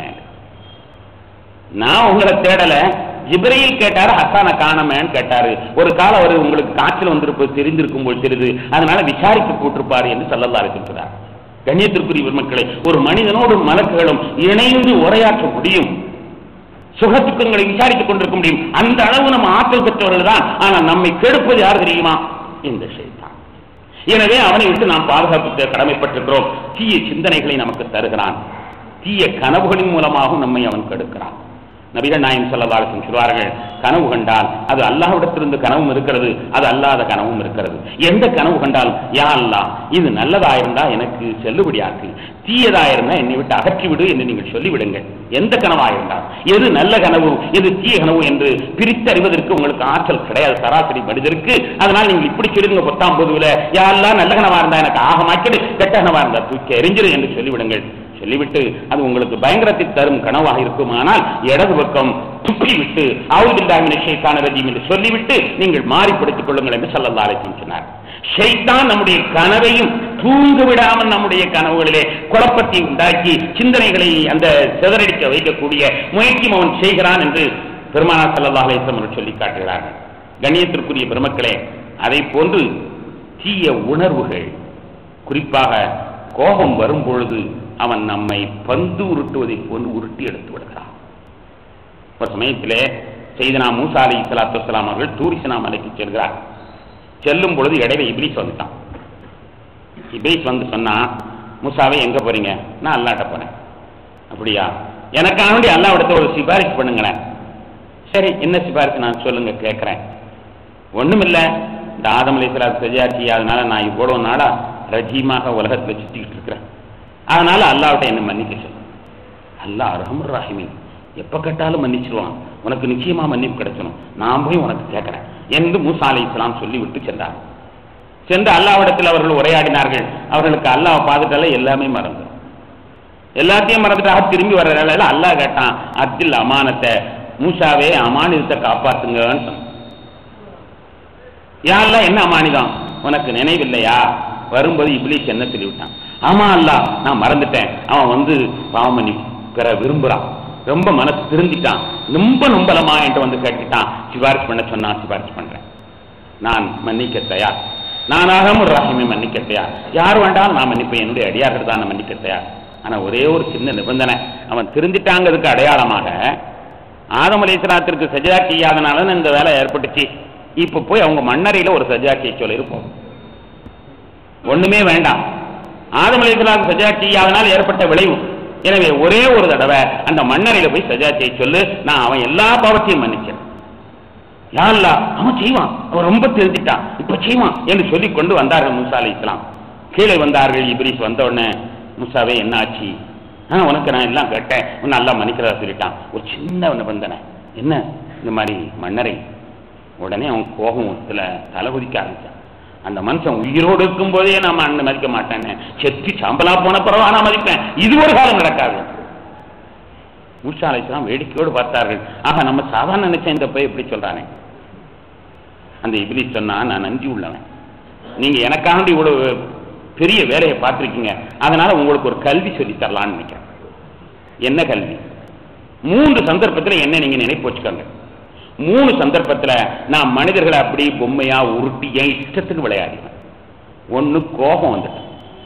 நான் உங்களை தேடல ஜிப்ரையில் கேட்டாரு ஹஸ்ஸான காணமேன்னு கேட்டாரு ஒரு காலம் அவர் உங்களுக்கு காய்ச்சல் வந்திருப்பது தெரிந்திருக்கும் போது தெரியுது அதனால விசாரிக்க கூட்டிருப்பாரு என்று சொல்லல்லா இருக்கிறார் கண்ணியத்திற்குரிய பெருமக்களை ஒரு மனிதனோடு மலக்குகளும் இணைந்து உரையாற்ற முடியும் சுகத்துக்கங்களை விசாரித்துக் கொண்டிருக்க முடியும் அந்த அளவு நம்ம ஆற்றல் பெற்றவர்கள் தான் ஆனா நம்மை கெடுப்பது யார் தெரியுமா இந்த ஷைத்தான் எனவே அவனை விட்டு நாம் பாதுகாப்பு கடமைப்பட்டிருக்கிறோம் தீய சிந்தனைகளை நமக்கு தருகிறான் தீய கனவுகளின் மூலமாகவும் நம்மை அவன் கெடுக்கிறான் நபிகள் நாயம் சொல்லவாளுக்கும் சொல்வார்கள் கனவு கண்டால் அது அல்லாஹ்விடத்திலிருந்து கனவும் இருக்கிறது அது அல்லாத கனவும் இருக்கிறது எந்த கனவு கண்டாலும் யா அல்லா இது நல்லதா இருந்தா எனக்கு செல்லுபடியாக்கு தீயதா இருந்தா என்னை விட்டு அகற்றி விடு என்று நீங்கள் சொல்லிவிடுங்கள் எந்த கனவா இருந்தால் எது நல்ல கனவு எது தீய கனவு என்று பிரித்தறிவதற்கு உங்களுக்கு ஆற்றல் கிடையாது சராசரி மனிதருக்கு அதனால் நீங்கள் இப்படி சொல்லுங்க பத்தாம் பொதுவில் யாரெல்லாம் நல்ல கனவா இருந்தா எனக்கு ஆகமாக்கிடு கெட்ட கனவா இருந்தா தூக்கி எரிஞ்சிடு என்று சொல்லிவிடுங்கள் சொல்லிவிட்டு அது உங்களுக்கு பயங்கரத்தை தரும் கனவாக இருக்குமானால் இடது பக்கம் துப்பி விட்டு ஆவுதில்லாமின ஷைத்தான ரஜீம் என்று சொல்லிவிட்டு நீங்கள் மாறிப்படுத்திக் கொள்ளுங்கள் என்று சல்லல்லா அலைஹி சொன்னார் ஷைத்தான் நம்முடைய கனவையும் தூங்க விடாமல் நம்முடைய கனவுகளிலே குழப்பத்தை உண்டாக்கி சிந்தனைகளை அந்த சிதறடிக்க வைக்கக்கூடிய முயற்சியும் அவன் செய்கிறான் என்று பெருமானா சல்லல்லா அலைஹி அவர்கள் சொல்லி காட்டுகிறார்கள் கண்ணியத்திற்குரிய பெருமக்களே அதை போன்று தீய உணர்வுகள் குறிப்பாக கோபம் வரும் பொழுது அவன் நம்மை பந்து உருட்டுவதை போன்று உருட்டி எடுத்து விடுகிறான் ஒரு சமயத்திலே செய்தனா மூசா அலி சலாத்து வலாம் அவர்கள் தூரிசனா மலைக்கு செல்கிறார் செல்லும் பொழுது இடையில இப்ரீஸ் வந்துட்டான் இப்ரீஸ் வந்து சொன்னா மூசாவை எங்க போறீங்க நான் அல்லாட்ட போறேன் அப்படியா எனக்காக வேண்டி அல்லாவிடத்த ஒரு சிபாரிசு பண்ணுங்களேன் சரி என்ன சிபாரிசு நான் சொல்லுங்க கேட்கிறேன் ஒண்ணுமில்ல இந்த ஆதம் அலி சலாத்து செஜாச்சி அதனால நான் இவ்வளவு நாளா ரஜீமாக உலகத்துல சுத்திக்கிட்டு இருக்கிறேன் அதனால அல்லாவிட்ட என்ன மன்னிக்க சொல்லு அல்லாஹ் ரஹமுர் ராஹிமின் எப்ப கேட்டாலும் மன்னிச்சிருவான் உனக்கு நிச்சயமா மன்னிப்பு கிடைக்கணும் நான் போய் உனக்கு கேட்கிறேன் என்று மூசா அலை இஸ்லாம் சொல்லி விட்டு சென்றார் சென்று அல்லாவிடத்தில் அவர்கள் உரையாடினார்கள் அவர்களுக்கு அல்லாஹ் பார்த்துட்டால எல்லாமே மறந்து எல்லாத்தையும் மறந்துட்டாக திரும்பி வர்ற வேலையில அல்லாஹ் கேட்டான் அத்தில் அமானத்தை மூசாவே அமானிதத்தை காப்பாத்துங்கன்னு சொன்னான் யாரெல்லாம் என்ன அமானிதம் உனக்கு நினைவில்லையா வரும்போது இப்ளீஸ் என்ன சொல்லிவிட்டான் ஆமா அல்ல நான் மறந்துட்டேன் அவன் வந்து பாவம் பண்ணி பெற விரும்புறான் ரொம்ப மனசு திருந்திட்டான் ரொம்ப நம்பலமா என்று வந்து கேட்டுட்டான் சிபாரிசு பண்ண சொன்னான் சிபாரிசு பண்றேன் நான் மன்னிக்க தயார் நானாக ஒரு ரஹிமை மன்னிக்க தயார் யார் வேண்டாலும் நான் மன்னிப்பேன் என்னுடைய அடியார்கள் தான் நான் மன்னிக்க தயார் ஆனா ஒரே ஒரு சின்ன நிபந்தனை அவன் திருந்திட்டாங்கிறதுக்கு அடையாளமாக ஆதம் அலிஸ்லாத்திற்கு சஜா செய்யாதனால இந்த வேலை ஏற்பட்டுச்சு இப்ப போய் அவங்க மண்ணறையில ஒரு சஜா செய்ய சொல்லி இருப்போம் ஒண்ணுமே வேண்டாம் ஆதம் அலிஸ்லாம் சஜா செய்யாதனால் ஏற்பட்ட விளைவு எனவே ஒரே ஒரு தடவை அந்த மன்னரையில போய் சஜா செய்ய சொல்லு நான் அவன் எல்லா பாவத்தையும் மன்னிச்சேன் யாருலா அவன் செய்வான் அவன் ரொம்ப தெரிஞ்சிட்டான் இப்ப செய்வான் என்று சொல்லி கொண்டு வந்தார்கள் மூசா அலி இஸ்லாம் கீழே வந்தார்கள் இப்ரீஸ் வந்த உடனே மூசாவே என்ன ஆச்சு ஆ உனக்கு நான் எல்லாம் கேட்டேன் உன்னை நல்லா மன்னிக்கிறதா சொல்லிட்டான் ஒரு சின்ன நிபந்தனை என்ன இந்த மாதிரி மன்னரை உடனே அவன் கோபத்துல தலை குதிக்க ஆரம்பிச்சான் அந்த மனுஷன் உயிரோடு இருக்கும் போதே நான் அண்ணன் மதிக்க மாட்டேன்னு செத்து சாம்பலா போன பிறவா நான் மதிப்பேன் இது ஒரு காலம் நடக்காது மூசா அலைஸ்லாம் வேடிக்கையோடு பார்த்தார்கள் ஆக நம்ம சாதாரண நினைச்ச இந்த போய் எப்படி சொல்றானே அந்த இபிலி சொன்னா நான் நன்றி உள்ளவன் நீங்க எனக்காண்டி இவ்வளவு பெரிய வேலையை பார்த்துருக்கீங்க அதனால உங்களுக்கு ஒரு கல்வி சொல்லி தரலான்னு நினைக்கிறேன் என்ன கல்வி மூன்று சந்தர்ப்பத்தில் என்ன நீங்க நினைப்பு வச்சுக்கோங்க மூணு சந்தர்ப்பத்தில் நான் மனிதர்களை அப்படி பொம்மையா உருட்டி என் இஷ்டத்துக்கு விளையாடினேன் ஒன்று கோபம் வந்துட்டேன்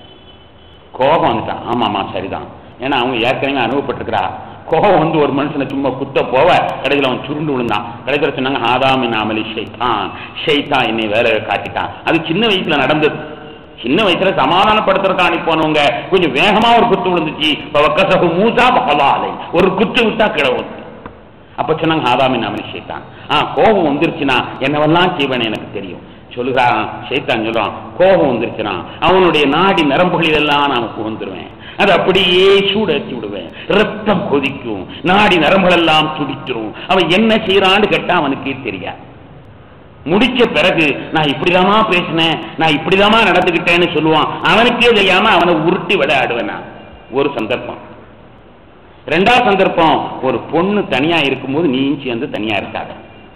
கோபம் வந்துட்டான் ஆமா ஆமா சரிதான் ஏன்னா அவங்க ஏற்கனவே அனுபவப்பட்டிருக்கிறா கோபம் வந்து ஒரு மனுஷனை சும்மா குத்த போவ கடைசியில் அவன் சுருண்டு விழுந்தான் கடைசியில் சொன்னாங்க ஆதாமி நாமலி ஷைத்தான் ஷைத்தான் என்னை வேலை காட்டிட்டான் அது சின்ன வயசுல நடந்தது சின்ன வயசுல சமாதானப்படுத்துறதுக்கு அனுப்பினவங்க கொஞ்சம் வேகமா ஒரு குத்து விழுந்துச்சு கசகு மூசா பகவாலை ஒரு குத்து விட்டா கிழவு அப்ப சொன்னாங்க ஆதாமி நாமலி ஷைத்தான் ஆ கோபம் வந்துருச்சுன்னா என்னவெல்லாம் செய்வேன்னு எனக்கு தெரியும் சொல்லுகிறான் சைத்தான் சொல்றான் கோபம் வந்துருச்சுனா அவனுடைய நாடி நரம்புகளில் எல்லாம் நான் புகுந்துருவேன் அது அப்படியே சூடேற்றி விடுவேன் ரத்தம் கொதிக்கும் நாடி நரம்புகள் எல்லாம் துடிச்சிரும் அவன் என்ன செய்யறான்னு கேட்டா அவனுக்கே தெரியாது முடிச்ச பிறகு நான் இப்படிதாமா பேசினேன் நான் இப்படிதாமா நடந்துகிட்டேன்னு சொல்லுவான் அவனுக்கே தெரியாம அவனை உருட்டி விளையாடுவேன் நான் ஒரு சந்தர்ப்பம் ரெண்டாவது சந்தர்ப்பம் ஒரு பொண்ணு தனியா இருக்கும்போது நீ சேர்ந்து தனியா இருக்காத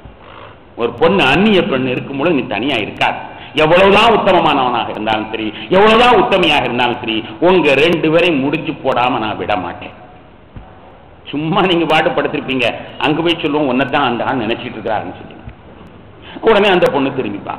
ஒரு பொண்ணு அந்நிய பெண் இருக்கும்போது நீ தனியா இருக்காது எவ்வளவுதான் உத்தமமானவனாக இருந்தாலும் சரி எவ்வளவுதான் உத்தமையாக இருந்தாலும் சரி உங்க ரெண்டு பேரையும் முடிச்சு போடாம நான் விட மாட்டேன் சும்மா நீங்க பாட்டு படுத்திருப்பீங்க அங்க போய் சொல்லுவோம் உன்னைத்தான் அந்த ஆள் நினைச்சிட்டு இருக்கிறாருன்னு சொல்லி உடனே அந்த பொண்ணு திரும்பிப்பா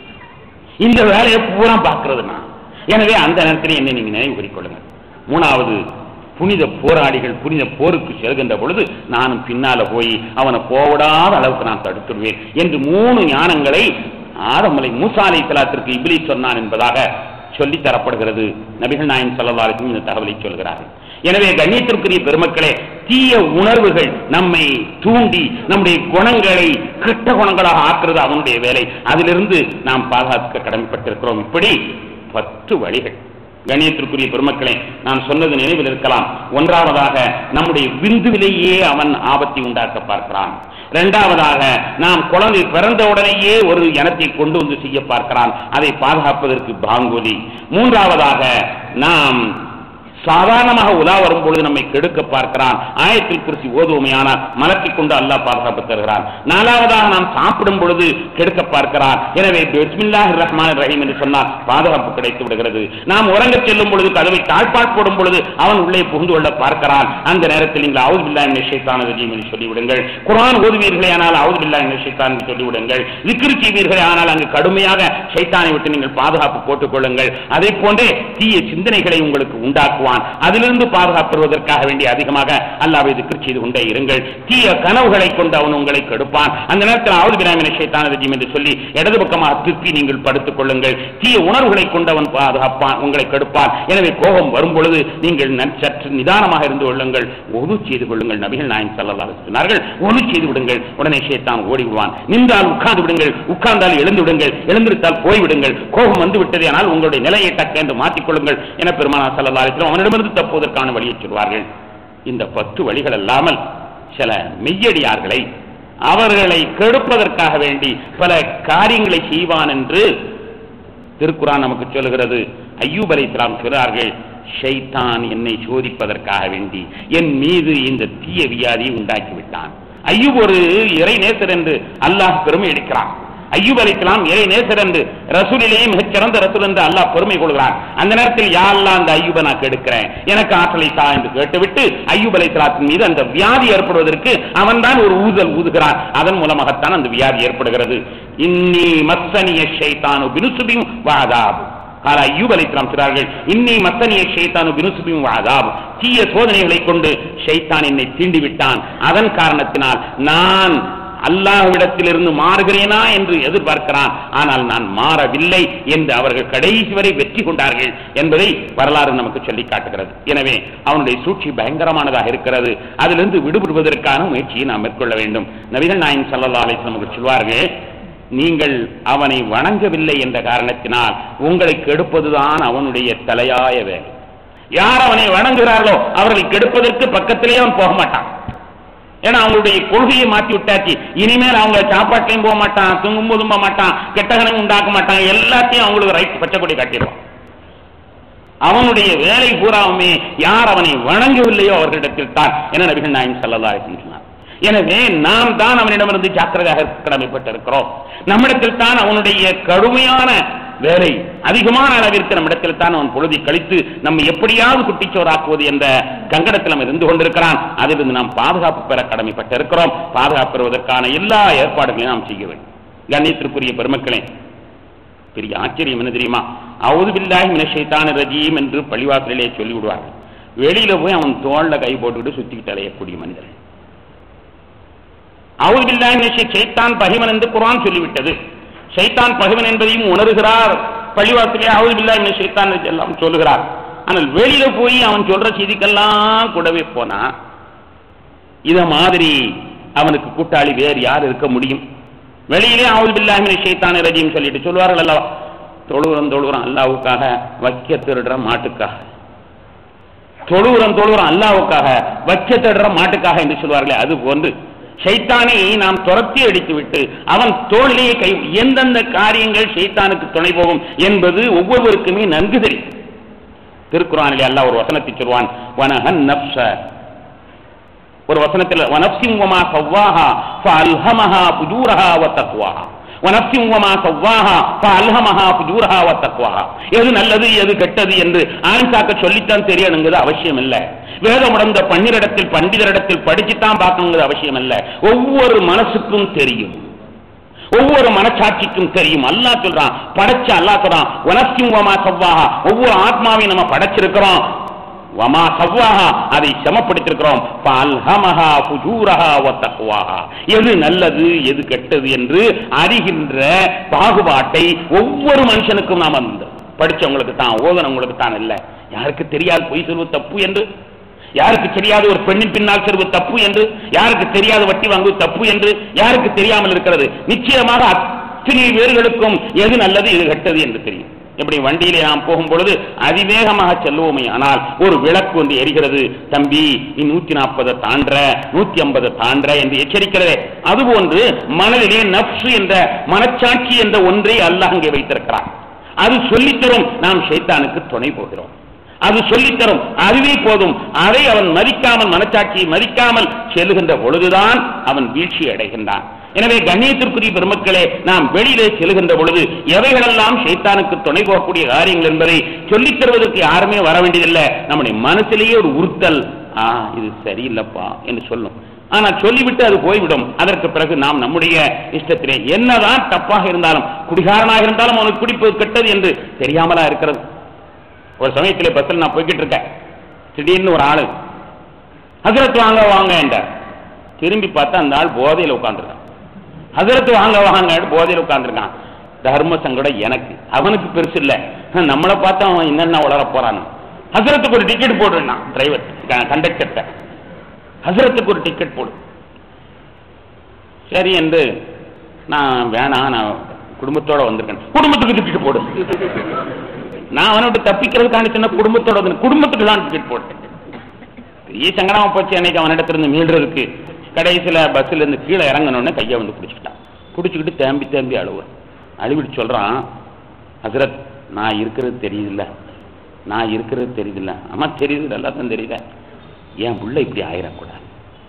இந்த வேலையை பூரா பார்க்கறது நான் எனவே அந்த நேரத்தில் என்ன நீங்க நினைவு கூறிக்கொள்ளுங்க மூணாவது புனித போராளிகள் புனித போருக்கு செல்கின்ற பொழுது நானும் பின்னால போய் அவனை போவிடாத அளவுக்கு நான் தடுத்துடுவேன் என்று மூணு ஞானங்களை ஆதமலை மூசாலை தலாத்திற்கு இபிலி சொன்னான் என்பதாக சொல்லி தரப்படுகிறது நபிகள் நாயன் செல்லவாருக்கும் இந்த தகவலை சொல்கிறார்கள் எனவே கண்ணியத்திற்குரிய பெருமக்களே தீய உணர்வுகள் நம்மை தூண்டி நம்முடைய குணங்களை கெட்ட குணங்களாக ஆக்குறது அவனுடைய வேலை அதிலிருந்து நாம் பாதுகாக்க கடமைப்பட்டிருக்கிறோம் இப்படி பத்து வழிகள் கணியத்திற்குரிய பெருமக்களே நான் சொன்னது நினைவில் இருக்கலாம் ஒன்றாவதாக நம்முடைய விந்துவிலேயே அவன் ஆபத்தை உண்டாக்க பார்க்கிறான் இரண்டாவதாக நாம் குழந்தை பிறந்த உடனேயே ஒரு இனத்தை கொண்டு வந்து செய்ய பார்க்கிறான் அதை பாதுகாப்பதற்கு பாங்கொலி மூன்றாவதாக நாம் சாதாரணமாக உலா வரும் பொழுது நம்மை கெடுக்க பார்க்கிறான் ஆயத்தில் குறிச்சி ஓதுவமையானால் மலத்தை கொண்டு அல்லாஹ் பாதுகாப்பு தருகிறான் நாலாவதாக நாம் சாப்பிடும் பொழுது கெடுக்க பார்க்கிறான் எனவே பிஸ்மில்லாஹ் ரஹ்மான் ரஹீம் என்று சொன்னால் பாதுகாப்பு கிடைத்து விடுகிறது நாம் உறங்கச் செல்லும் பொழுது கதவை தாழ்பாட் போடும் பொழுது அவன் உள்ளே புகுந்து கொள்ள பார்க்கிறான் அந்த நேரத்தில் நீங்கள் அவுது பில்லா நிஷேத்தான ரஜீம் என்று சொல்லிவிடுங்கள் குரான் ஓதுவீர்களே ஆனால் அவுது பில்லா நிஷேத்தான் என்று சொல்லிவிடுங்கள் விக்கிரி செய்வீர்களே ஆனால் அங்கு கடுமையாக சைத்தானை விட்டு நீங்கள் பாதுகாப்பு போட்டுக் கொள்ளுங்கள் அதே போன்றே தீய சிந்தனைகளை உங்களுக்கு உண்டாக்குவான் அதிலிருந்து பாதுகாப்பதற்காக வேண்டி அதிகமாக அல்லாவை திக்ர் செய்து கொண்டே இருங்கள் தீய கனவுகளை கொண்டு அவன் உங்களை கெடுப்பான் அந்த நேரத்தில் ஆவது பிராமின சைத்தான ரஜீம் என்று சொல்லி இடது பக்கமாக திருப்பி நீங்கள் படுத்துக் கொள்ளுங்கள் தீய உணர்வுகளை கொண்டு அவன் பாதுகாப்பான் உங்களை கெடுப்பான் எனவே கோபம் வரும் பொழுது நீங்கள் நன்- சற்று நிதானமாக இருந்து கொள்ளுங்கள் ஒது செய்து கொள்ளுங்கள் நபிகள் நாயன் சல்லல்லாஹு அலைஹி சொன்னார்கள் ஒது செய்து விடுங்கள் உடனே ஷேத்தான் ஓடி விடுவான் நின்றால் உட்கார்ந்து விடுங்கள் உட்கார்ந்தால் எழுந்து விடுங்கள் எழுந்திருத்தால் போய்விடுங்கள் கோபம் வந்து விட்டதே ஆனால் உங்களுடைய நிலையை தக்க என்று மாற்றிக் கொள்ளுங்கள் என பெருமானா சல்லல்லாஹு அலைஹி வஸல்லம் அவனிடமிருந்து தப்புவதற்கான வழியை சொல்வார்கள் இந்த பத்து வழிகள் அல்லாமல் சில மெய்யடியார்களை அவர்களை கெடுப்பதற்காக வேண்டி பல காரியங்களை செய்வான் என்று திருக்குறான் நமக்கு சொல்லுகிறது ஐயூப் அலைஹிஸ்ஸலாம் சொல்றார்கள் ஷைத்தான் என்னை சோதிப்பதற்காக வேண்டி என் மீது இந்த தீய வியாதியை உண்டாக்கி விட்டான் ஐயூப் ஒரு இறை நேசர் என்று அல்லாஹ் பெருமை எடுக்கிறான் ஐயூப் அலைஹிஸ்ஸலாம் இறை நேசர் என்று ரசூலிலேயே மிகச் சிறந்த ரசூல் என்று அல்லாஹ் பெருமை கொள்கிறான் அந்த நேரத்தில் யா அல்லாஹ் அந்த ஐயூபை நான் கெடுக்கிறேன் எனக்கு ஆற்றலை தா என்று கேட்டுவிட்டு ஐயூப் அலைஹிஸ்ஸலாத்தின் மீது அந்த வியாதி ஏற்படுவதற்கு அவன்தான் ஒரு ஊதல் ஊதுகிறான் அதன் மூலமாகத்தான் அந்த வியாதி ஏற்படுகிறது இன்னி மஸ்ஸனிய ஷைத்தானு பினுசுபியும் வாதாபு கால ஐயூப் அலைஹிஸ்ஸலாம் சொல்றார்கள் இன்னி மத்தனிய ஷைத்தானு பினுசுபியும் வாதாபு தீய சோதனைகளை கொண்டு ஷைத்தான் என்னை தீண்டி விட்டான் அதன் காரணத்தினால் நான் அல்லாஹ்விடத்திலிருந்து மாறுகிறேனா என்று எதிர்பார்க்கிறான் ஆனால் நான் மாறவில்லை என்று அவர்கள் கடைசி வரை வெற்றி கொண்டார்கள் என்பதை வரலாறு நமக்கு சொல்லி காட்டுகிறது எனவே அவனுடைய சூழ்ச்சி பயங்கரமானதாக இருக்கிறது அதிலிருந்து விடுபடுவதற்கான முயற்சியை நாம் மேற்கொள்ள வேண்டும் நபிகள் நாயன் சல்லல்லா அலிஸ்லாம் நமக்கு சொல்வார்கள் நீங்கள் அவனை வணங்கவில்லை என்ற காரணத்தினால் உங்களை கெடுப்பதுதான் அவனுடைய தலையாய வேலை யார் அவனை வணங்குகிறார்களோ அவர்களை கெடுப்பதற்கு பக்கத்திலே அவன் போக மாட்டான் ஏன்னா அவங்களுடைய கொள்கையை மாற்றி விட்டாச்சு இனிமேல் அவங்க சாப்பாட்லையும் போக மாட்டான் தூங்கும் போதும் போக மாட்டான் கெட்டகனையும் உண்டாக்க மாட்டான் எல்லாத்தையும் அவங்களுக்கு ரைட் பச்சை கொடி காட்டிடுவான் அவனுடைய வேலை பூராவுமே யார் அவனை வணங்கவில்லையோ அவர்களிடத்தில் தான் என நபிகள் நாயம் சல்லல்லா அலைஹி சொன்னார் எனவே நாம் தான் அவனிடமிருந்து ஜாக்கிரதையாக இருக்க கடமைப்பட்டிருக்கிறோம் நம்மிடத்தில் தான் அவனுடைய கடுமையான வேலை அதிகமான அளவிற்கு நம்மிடத்தில் தான் அவன் பொழுதை கழித்து நம்ம எப்படியாவது குட்டிச்சோராக்குவது என்ற கங்கடத்தில் நம்ம இருந்து கொண்டிருக்கிறான் அதிலிருந்து நாம் பாதுகாப்பு பெற கடமைப்பட்டிருக்கிறோம் பாதுகாப்பு பெறுவதற்கான எல்லா ஏற்பாடுகளையும் நாம் செய்ய வேண்டும் கண்ணியத்திற்குரிய பெருமக்களே பெரிய ஆச்சரியம் என்ன தெரியுமா அவுது பில்லாஹி மின ஷைத்தான ரஜீம் என்று பள்ளிவாசலிலே சொல்லி விடுவார்கள் வெளியில போய் அவன் தோல்ல கை போட்டுக்கிட்டு சுத்திக்கிட்டு அலையக்கூடிய மனிதர்கள் அவுது பில்லாஹி மின ஷைத்தான் பகிமன் என்று குர்ஆன் சொல்லிவிட்டது ஷைத்தான் பகிமன் என்பதையும் உணர்கிறார் பள்ளிவாசலே அவுது பில்லாஹி மின ஷைத்தான் எல்லாம் சொல்லுகிறார் ஆனால் வெளியில போய் அவன் சொல்ற செய்திக்கெல்லாம் கூடவே போனா இத மாதிரி அவனுக்கு கூட்டாளி வேறு யார் இருக்க முடியும் வெளியிலே அவுது பில்லாஹிமின் ஷைத்தான ரஜீம் சொல்லிட்டு சொல்லுவார்கள் அல்லவா தொழுவுறம் தொழுவுறம் அல்லாவுக்காக வைக்க திருடுற மாட்டுக்காக தொழுவுறம் தொழுவுறம் அல்லாவுக்காக வைக்க திருடுற மாட்டுக்காக என்று சொல்வார்களே அது போன்று ஷைத்தானை நாம் துரத்தி அடித்து விட்டு அவன் தோல்லையை கை எந்தெந்த காரியங்கள் ஷைத்தானுக்கு துணை போகும் என்பது ஒவ்வொருவருக்குமே நன்கு தெரியும் திருக்குறானிலே அல்லாஹ் ஒரு வசனத்தை சொல்வான் வனஹன் நப்ச ஒரு வசனத்தில் வனப்சிம் வமா சவ்வாஹா ஃபஅல்ஹமஹா ஃபுஜூரஹா வ தக்வாஹா வனப்சிம் வமா சவ்வாஹா ஃபஅல்ஹமஹா ஃபுஜூரஹா வ தக்வாஹா எது நல்லது எது கெட்டது என்று ஆன்சாக்க சொல்லித்தான் தெரியணுங்கிறது அவசியம் இல்லை வேதம் உடந்த பன்னிரிடத்தில் பண்டிதரிடத்தில் படிச்சுத்தான் பார்க்கணுங்கிறது அவசியம் இல்லை ஒவ்வொரு மனசுக்கும் தெரியும் ஒவ்வொரு மனச்சாட்சிக்கும் தெரியும் அல்லாஹ் சொல்றான் படைச்ச அல்லாஹ் சொல்றான் வனஸ்கிம் வமா சவ்வாஹா ஒவ்வொரு ஆத்மாவையும் நம்ம படைச்சிருக்கிறோம் வமா சவ்வாஹா அதை சமப்படுத்திருக்கிறோம் பல்ஹமஹா ஃபுஜூரஹா வ தக்வாஹா எது நல்லது எது கெட்டது என்று அறிகின்ற பாகுபாட்டை ஒவ்வொரு மனுஷனுக்கும் நாம் அந்த படிச்சவங்களுக்கு தான் ஓதனவங்களுக்கு தான் இல்லை யாருக்கு தெரியாது பொய் சொல்வது தப்பு என்று யாருக்கு தெரியாத ஒரு பெண்ணின் பின்னால் செல்வது தப்பு என்று யாருக்கு தெரியாத வட்டி வாங்குவது தப்பு என்று யாருக்கு தெரியாமல் இருக்கிறது நிச்சயமாக அத்தனை பேர்களுக்கும் எது நல்லது எது கெட்டது என்று தெரியும் எப்படி வண்டியிலே நாம் போகும் பொழுது அதிவேகமாக செல்வோமே ஆனால் ஒரு விளக்கு வந்து எரிகிறது தம்பி நீ நூத்தி நாற்பதை தாண்ட நூத்தி ஐம்பதை தாண்ட என்று எச்சரிக்கிறதே அதுபோன்று மனதிலே நப்சு என்ற மனச்சாட்சி என்ற ஒன்றை அல்லாஹ் அங்கே வைத்திருக்கிறார் அது சொல்லித்தரும் நாம் ஷைத்தானுக்கு துணை போகிறோம் அது சொல்லித்தரும் அதுவே போதும் அதை அவன் மதிக்காமல் மனச்சாட்சியை மதிக்காமல் செல்லுகின்ற பொழுதுதான் அவன் வீழ்ச்சி அடைகின்றான் எனவே கண்ணியத்திற்குரிய பெருமக்களே நாம் வெளியிலே செல்கின்ற பொழுது எவைகளெல்லாம் ஷைத்தானுக்கு துணை போகக்கூடிய காரியங்கள் என்பதை சொல்லித் தருவதற்கு யாருமே வர வேண்டியதில்லை நம்முடைய மனசிலேயே ஒரு உறுத்தல் ஆ இது சரியில்லைப்பா என்று சொல்லும் ஆனால் சொல்லிவிட்டு அது போய்விடும் அதற்கு பிறகு நாம் நம்முடைய இஷ்டத்திலே என்னதான் தப்பாக இருந்தாலும் குடிகாரனாக இருந்தாலும் அவனுக்கு குடிப்பது கெட்டது என்று தெரியாமலா இருக்கிறது ஒரு சமயத்திலே பஸ்ஸில் நான் போய்கிட்டு இருக்கேன் திடீர்னு ஒரு ஆளு ஹசரத் வாங்க வாங்க என்றார் திரும்பி பார்த்தா அந்த ஆள் போதையில் உட்காந்துருக்கான் ஹசரத் வாங்க வாங்க போதையில் உட்காந்துருக்கான் தர்ம சங்கடம் எனக்கு அவனுக்கு பெருசு இல்லை நம்மளை பார்த்தா அவன் என்னென்ன உளர போறான்னு ஹசரத்துக்கு ஒரு டிக்கெட் போடுறான் டிரைவர் கண்டக்டர்கிட்ட ஹசரத்துக்கு ஒரு டிக்கெட் போடு சரி என்று நான் வேணாம் நான் குடும்பத்தோட வந்திருக்கேன் குடும்பத்துக்கு டிக்கெட் போடு நான் அவனை விட்டு தப்பிக்கிறதுக்கான சின்ன குடும்பத்தோட வந்து குடும்பத்துக்கு தான் டிக்கெட் போட்டேன் பெரிய சங்கடமா போச்சு அன்னைக்கு அவனிடத்திலிருந்து மீள்றதுக்கு கடைசியில் பஸ்ஸில் இருந்து கீழே இறங்கினோடனே கையை வந்து பிடிச்சிக்கிட்டான் பிடிச்சிக்கிட்டு தேம்பி தேம்பி அழுவுறேன் அழுவிட்டு சொல்றான் ஹசரத் நான் இருக்கிறது தெரியுதுல்ல நான் இருக்கிறது தெரியுதுல்ல ஆமா தெரியுது எல்லாத்தையும் தெரியுத என் புள்ள இப்படி ஆயிடக்கூடாது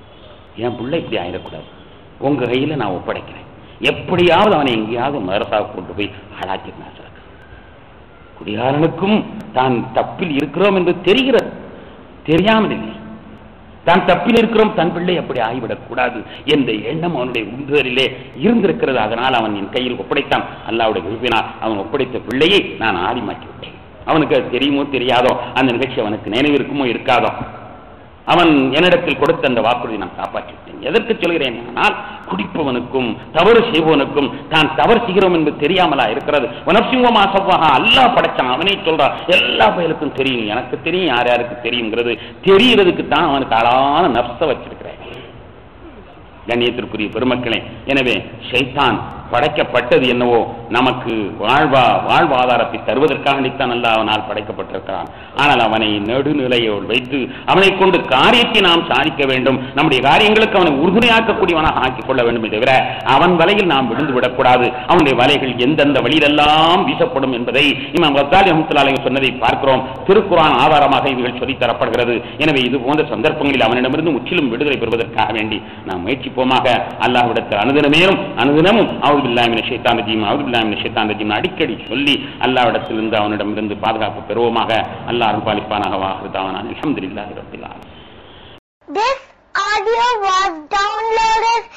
என் புள்ள இப்படி ஆயிடக்கூடாது உங்க கையில நான் ஒப்படைக்கிறேன் எப்படியாவது அவனை எங்கேயாவது மதரசாவுக்கு கொண்டு போய் ஆளாக்கிருந்தேன் ஹசரத் குடிகாரனுக்கும் தான் தப்பில் இருக்கிறோம் என்று தெரிகிறது தெரியாமல் இல்லை தான் தப்பில் இருக்கிறோம் தன் பிள்ளை அப்படி ஆகிவிடக் கூடாது என்ற எண்ணம் அவனுடைய உந்துதலிலே இருந்திருக்கிறது அதனால் அவன் என் கையில் ஒப்படைத்தான் அல்லாவுடைய விரும்பினார் அவன் ஒப்படைத்த பிள்ளையை நான் ஆதிமாக்கி விட்டேன் அவனுக்கு அது தெரியுமோ தெரியாதோ அந்த நிகழ்ச்சி அவனுக்கு நினைவு இருக்குமோ இருக்காதோ அவன் என்னிடத்தில் கொடுத்த அந்த வாக்குறுதி நான் காப்பாற்றிவிட்டேன் எதற்கு சொல்கிறேன் ஆனால் குடிப்பவனுக்கும் தவறு செய்பவனுக்கும் தான் தவறு செய்கிறோம் என்று தெரியாமலா இருக்கிறது உனசிங்கமா சவ்வாக அல்லாஹ் படைச்சான் அவனே சொல்றான் எல்லா பயலுக்கும் தெரியும் எனக்கு தெரியும் யார் யாருக்கு தெரியுங்கிறது தெரியறதுக்கு தான் அவனுக்கு அழகான நப்ச வச்சிருக்கிறேன் கண்ணியத்திற்குரிய பெருமக்களே எனவே ஷைத்தான் படைக்கப்பட்டது என்னவோ நமக்கு வாழ்வா வாழ்வாதாரத்தை தருவதற்காகத்தான் அல்ல அவனால் படைக்கப்பட்டிருக்கிறான் ஆனால் அவனை நடுநிலையோடு வைத்து அவனை கொண்டு காரியத்தை நாம் சாதிக்க வேண்டும் நம்முடைய காரியங்களுக்கு அவனை உறுதுணையாக்கக்கூடியவனாக ஆக்கிக் கொள்ள வேண்டுமே தவிர அவன் வலையில் நாம் விழுந்து விடக்கூடாது அவனுடைய வலைகள் எந்தெந்த வழியிலெல்லாம் வீசப்படும் என்பதை இமாம் வசாலி அஹமத்துல்லாலை சொன்னதை பார்க்கிறோம் திருக்குறான் ஆதாரமாக இவைகள் சொல்லித் தரப்படுகிறது எனவே இது போன்ற சந்தர்ப்பங்களில் அவனிடமிருந்து முற்றிலும் விடுதலை பெறுவதற்காக வேண்டி நாம் முயற்சிப்போமாக அல்லாஹ்விடத்தில் அனுதினமேலும் அனுதினமும் அவுது பில்லாமின ஷைத்தான் ரஜீம் அவுது பில்லாமின ஷைத்தான் ரஜீம் அடிக்கடி சொல்லி அல்லாஹ்விடத்திலிருந்து அவனிடமிருந்து பாதுகாப்பு பெறுவோமாக அல்லாஹ் அருள்பாலிப்பானாக வாஹிருதாவான அல்ஹம்துலில்லாஹி ரப்பில் ஆலமீன் This audio was downloaded